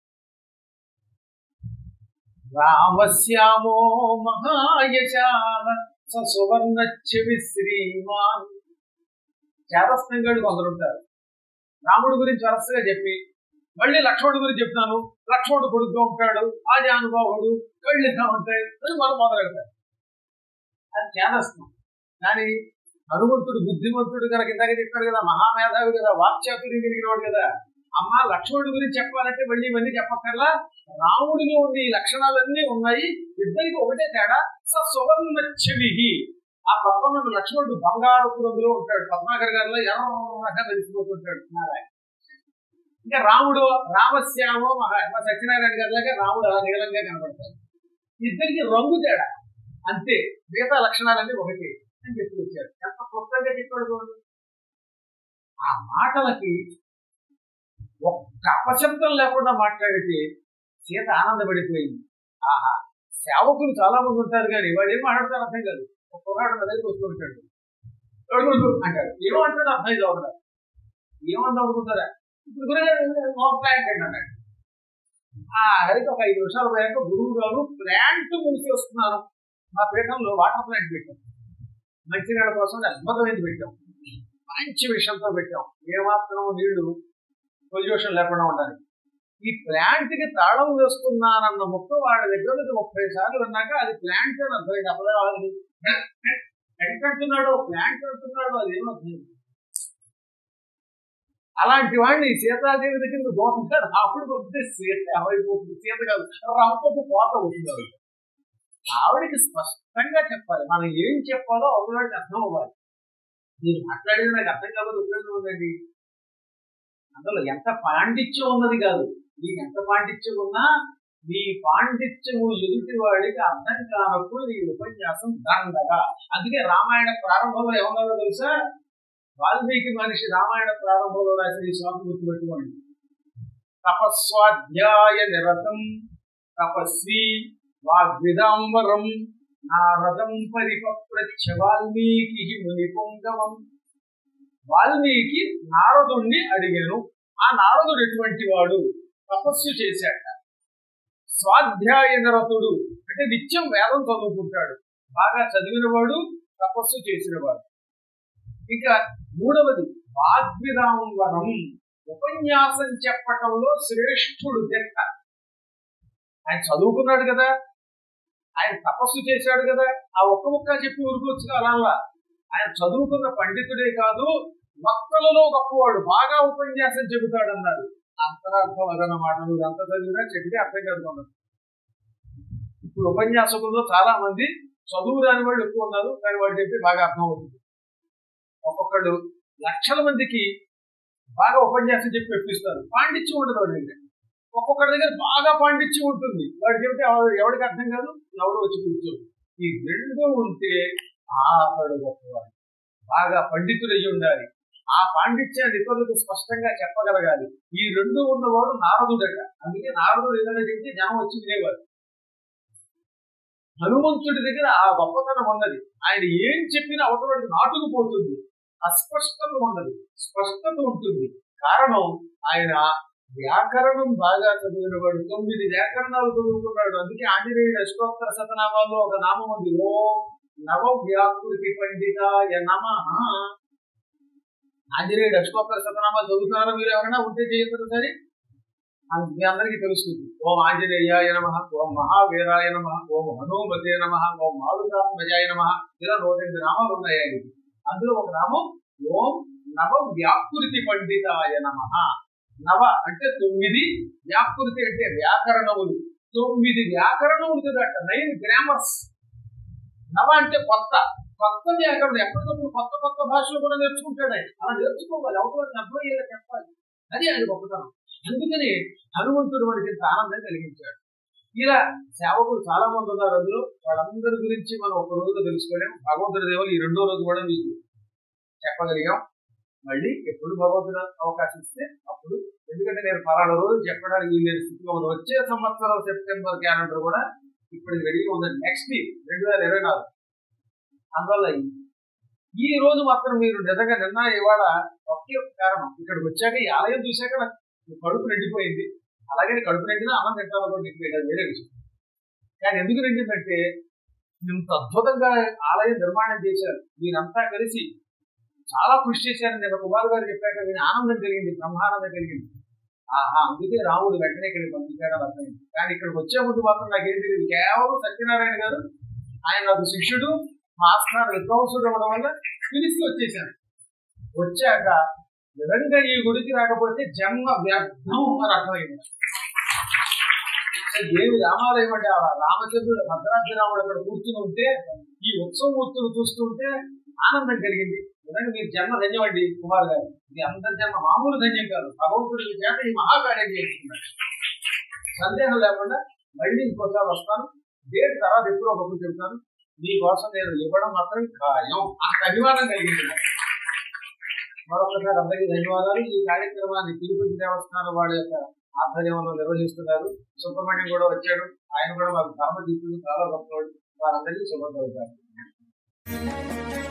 రామశ్యామో మహాయశాల సువర్ణచ్చవి శ్రీమాన్ చేతస్థంగాడు కొందరుంటారు రాముడి గురించి వరసగా చెప్పి మళ్ళీ లక్ష్మణుడి గురించి చెప్తాను లక్ష్మణుడు కొడుకుగా ఉంటాడు ఆది అనుభవుడు కళ్ళుగా ఉంటాయి అని మనం మొదలెడతారు అది చేదస్తం కానీ హనుమంతుడు బుద్ధిమంతుడు కనుక ఇందాక చెప్పాడు కదా మహామేధావి కదా వాక్చాతుర్యం కలిగినవాడు కదా అమ్మ లక్ష్మణుడి గురించి చెప్పాలంటే మళ్ళీ ఇవన్నీ చెప్పక్కర్లా రాముడిలో ఉన్న ఈ లక్షణాలన్నీ ఉన్నాయి ఇద్దరికి ఒకటే తేడా స సువర్ణచ్చవిహి ఆ పక్కన ఉన్న లక్ష్మణుడు బంగారపు రంగులో ఉంటాడు పద్మాకర్ గారిలో ఎర్రగా తెలిసిపోతుంటాడు నారాయణ ఇంకా రాముడు రామశ్యామో మహా మా సత్యనారాయణ గారిలాగా రాముడు అలా నీలంగా కనబడతాడు ఇద్దరికి రంగు తేడా అంతే మిగతా లక్షణాలన్నీ ఒకటి అని చెప్పి వచ్చాడు ఎంత క్లుప్తంగా చెప్పాడు చూడండి ఆ మాటలకి ఒక్క అపశబ్దం లేకుండా మాట్లాడితే సీత ఆనందపడిపోయింది ఆహా సేవకులు చాలా మంది ఉంటారు కానీ వాడు ఏం మాట్లాడతారు అర్థం కాదు ఒక కుర్రాడు నా దగ్గరికి వస్తూ ఉంటాడు "అడుగు" అంటాడు ఏమంటాడు అర్థం కాదు ఏమన్నా అనుకుంటారా ఇప్పుడు గురుగారు అంటే అన్నాడు ఆ అయితే ఒక ఐదు నిమిషాలు పోయాక గురువు గారు ప్లాంట్ మునిసి వస్తున్నాను మా పీఠంలో వాటర్ ప్లాంట్ పెట్టాం మంచినీళ్ళ కోసం అద్భుతమైనది పెట్టాం మంచి విషయంతో పెట్టాం ఏమాత్రం నీళ్లు పొల్యూషన్ లేకుండా ఉండాలి ఈ ప్లాంట్ కి తాళం వేస్తున్నానన్న ముక్క వాడి దగ్గర నుంచి ముప్పై సార్లు విన్నాక అది ప్లాంట్ అని అర్థమైంది అప్పుడు ఎక్కడున్నాడు ప్లాంట్ అంటున్నాడు అది ఏమవుతుంది అలాంటి వాడిని సీతాదేవి దగ్గర దోషంగా అప్పుడు పంపితే సీత ఏమైపోతుంది సీత కాదు రంపకు కోత అవుతుంది ఆవిడ ఆవిడకి స్పష్టంగా చెప్పాలి మనం ఏం చెప్పాలో అవడానికి అర్థం అవ్వాలి మీరు మాట్లాడేది నాకు అర్థం కావాలి ఉపయోగం ఉందండి అందులో ఎంత పాండిత్యం ఉన్నది కాదు నీకు ఎంత పాండిత్యం ఉన్నా నీ పాండిత్యము ఎదుటి వాడికి అర్థం కానప్పుడు నీ ఉపన్యాసం దండగా అందుకే రామాయణ ప్రారంభంలో ఏమన్నారో తెలుసా వాల్మీకి మనిషి రామాయణ ప్రారంభంలో రాసిన ఈ శ్లోకం గుర్తుపెట్టుకోండి తపస్వాధ్యాయ నిరతం తపస్వి వాగ్విదాంబరం నారదం పరిపప్రచ్ఛ వాల్మీకి మునిపుంగవం వాల్మీకి నారదుణ్ణి అడిగాను ఆ నారదుడు ఎటువంటి వాడు తపస్సు చేశాట స్వాధ్యాయ నిరతుడు అంటే నిత్యం వేదం చదువుకుంటాడు బాగా చదివినవాడు తపస్సు చేసినవాడు ఇక మూడవది వాగ్విదాంబరం ఉపన్యాసం చెప్పటంలో శ్రేష్ఠుడు తెక్క ఆయన చదువుకున్నాడు కదా ఆయన తపస్సు చేశాడు కదా ఆ ఒక్క ముక్క చెప్పి ఊరుకోవచ్చు అలా ఆయన చదువుకున్న పండితుడే కాదు వక్తలలో గొప్పవాడు బాగా ఉపన్యాసం చెబుతాడు అన్నారు అంతరార్థం అదన్నమాట నువ్వు ఎంత చదివినా చెబితే అర్థం కాదు ఇప్పుడు ఉపన్యాసకుల్లో చాలా మంది చదువు రాని వాళ్ళు ఎక్కువ ఉన్నారు కానీ వాళ్ళు చెప్పి బాగా అర్థం అవుతుంది ఒక్కొక్కడు లక్షల మందికి బాగా ఉపన్యాసం చెప్పి పెప్పిస్తారు పాండిత్యం ఉండదు వాడి దగ్గర ఒక్కొక్కడి దగ్గర బాగా పాండిత్యం ఉంటుంది వాడు చెబితే ఎవ- ఎవడికి అర్థం కాదు ఎవడు వచ్చి కూర్చోడు ఈ రెండు ఉంటే ఆపడు గొప్పవాడు బాగా పండితుడై ఉండాలి ఆ పాండిత్యాన్ని ఇతరులకు స్పష్టంగా చెప్పగలగాలి ఈ రెండు ఉన్నవాడు నారదుడట అందుకే నారదుడు ఏదైనా చెబితే జనం వచ్చి వినేవారు హనుమంతుడి దగ్గర ఆ గొప్పతనం ఉన్నది ఆయన ఏం చెప్పినా అవతలకి నాటుకుపోతుంది అస్పష్టత ఉండదు స్పష్టత ఉంటుంది కారణం ఆయన వ్యాకరణం బాగా చదివినవాడు తొమ్మిది వ్యాకరణాలు చదువుకున్నాడు అందుకే ఆంజనేయుడు అష్టోత్తర శతనామాల్లో ఒక నామం ఉంది ఓ నవ వ్యాకృతి పండితాయ నమ ఆంజనేయుడు అష్టోత్తర శతనామాలు చదువుతున్నారో మీరు ఎవరైనా ఉంటే చేయొచ్చు సరే అది మీ అందరికీ తెలుస్తుంది ఓం ఆంజనేయాయ నమ ఓం మహావీరాయ నమ ఓం హనుమతే నమ ఓం మారుతాత్మజాయ నమ ఇలా నూట ఎనిమిది నామాలు ఉన్నాయి ఆయనకి అందులో ఒక నామం ఓం నవ వ్యాకృతి పండితాయ నమ నవ అంటే తొమ్మిది వ్యాకృతి అంటే వ్యాకరణములు తొమ్మిది వ్యాకరణములు చదవట నైన్ గ్రామర్స్ నవ అంటే కొత్త కొత్త వ్యాకరణం ఎప్పటికప్పుడు కొత్త కొత్త భాషలు కూడా నేర్చుకుంటాడు ఆయన అలా నేర్చుకోవాలి అవతలని అర్థమయ్యేలా చెప్పాలి అది ఆయన గొప్పతనం అందుకని హనుమంతుడు మనకి ఇంత ఆనందం కలిగించాడు ఇలా సేవకులు చాలా మంది ఉన్నారు అందులో వాళ్ళందరి గురించి మనం ఒక రోజు తెలుసుకోలేం భగవంతుడి దేవులు ఈ రెండో రోజు కూడా మీకు చెప్పగలిగాం మళ్ళీ ఎప్పుడు భగవంతుడు అవకాశం ఇస్తే అప్పుడు ఎందుకంటే నేను పలానా రోజు చెప్పడానికి వీలు స్థితిలో ఉంది వచ్చే సంవత్సరం సెప్టెంబర్ క్యాలెండర్ కూడా ఇప్పటికి రెడీగా ఉందండి నెక్స్ట్ వీక్ రెండు వేల ఇరవై నాలుగు అందువల్ల ఈ రోజు మాత్రం మీరు నిజంగా నిన్న ఇవాళ ఒకే ఒక కారణం ఇక్కడికి వచ్చాక ఈ ఆలయం చూశాక నాకు కడుపు నిండిపోయింది అలాగే కడుపు నిండినా అన్నం తింటాను కూడా నిండిపోయింది అది వేరే విషయం కానీ ఎందుకు నిండిందంటే ఇంత అద్భుతంగా ఆలయం నిర్మాణం చేశారు మీరంతా కలిసి చాలా కృషి చేశారని నేను కుమార్ గారు చెప్పాక నేను ఆనందం కలిగింది బ్రహ్మానందం కలిగింది ఆహా అందుకే రాముడు వెంటనే ఇక్కడికి పంపించాడు అని అర్థమైంది కానీ ఇక్కడికి వచ్చే ముందు మాత్రం నాకు ఏం తెలియదు కేవలం సత్యనారాయణ గారు ఆయన నాకు శిష్యుడు మా ఆస్థాన విద్వాంసుడు అవ్వడం వల్ల పిలిచి వచ్చేసాను వచ్చాక నిజంగా ఈ గుడికి రాకపోతే జన్మ వ్యర్థం అని అర్థమైంది అసలు ఏమి రామాలయం అంటే ఆ రామచంద్రుడు భద్రాద్రి రాముడు అక్కడ కూర్చుని ఉంటే ఈ ఉత్సవమూర్తులు చూస్తుంటే ఆనందం కలిగింది నిజంగా మీరు జన్మ ధన్యమండి కుమార్ గారు ఇది అందరి జన్మ మామూలు ధన్యం కాదు భగవంతుడి చేత ఈ మహాకార్యం చేస్తున్నారు సందేహం లేకుండా మళ్ళీ ఇంకోసారి వస్తాను డేట్ తర్వాత ఎప్పుడో ఒకప్పుడు చెప్తాను మీకోసం నేను ఇవ్వడం మాత్రం ఖాయం అంత అభిమానం కలిగింది నాకు. మరొకసారి అందరికీ ధన్యవాదాలు ఈ కార్యక్రమాన్ని తిరుపతి దేవస్థానం వాళ్ళ యొక్క ఆధ్వర్యంలో నిర్వహిస్తున్నారు సుబ్రహ్మణ్యం కూడా వచ్చాడు ఆయన కూడా మాకు ధర్మ తీసుకుని చాలా గొప్పవాడు వారందరికీ శుభం కలుగుతారు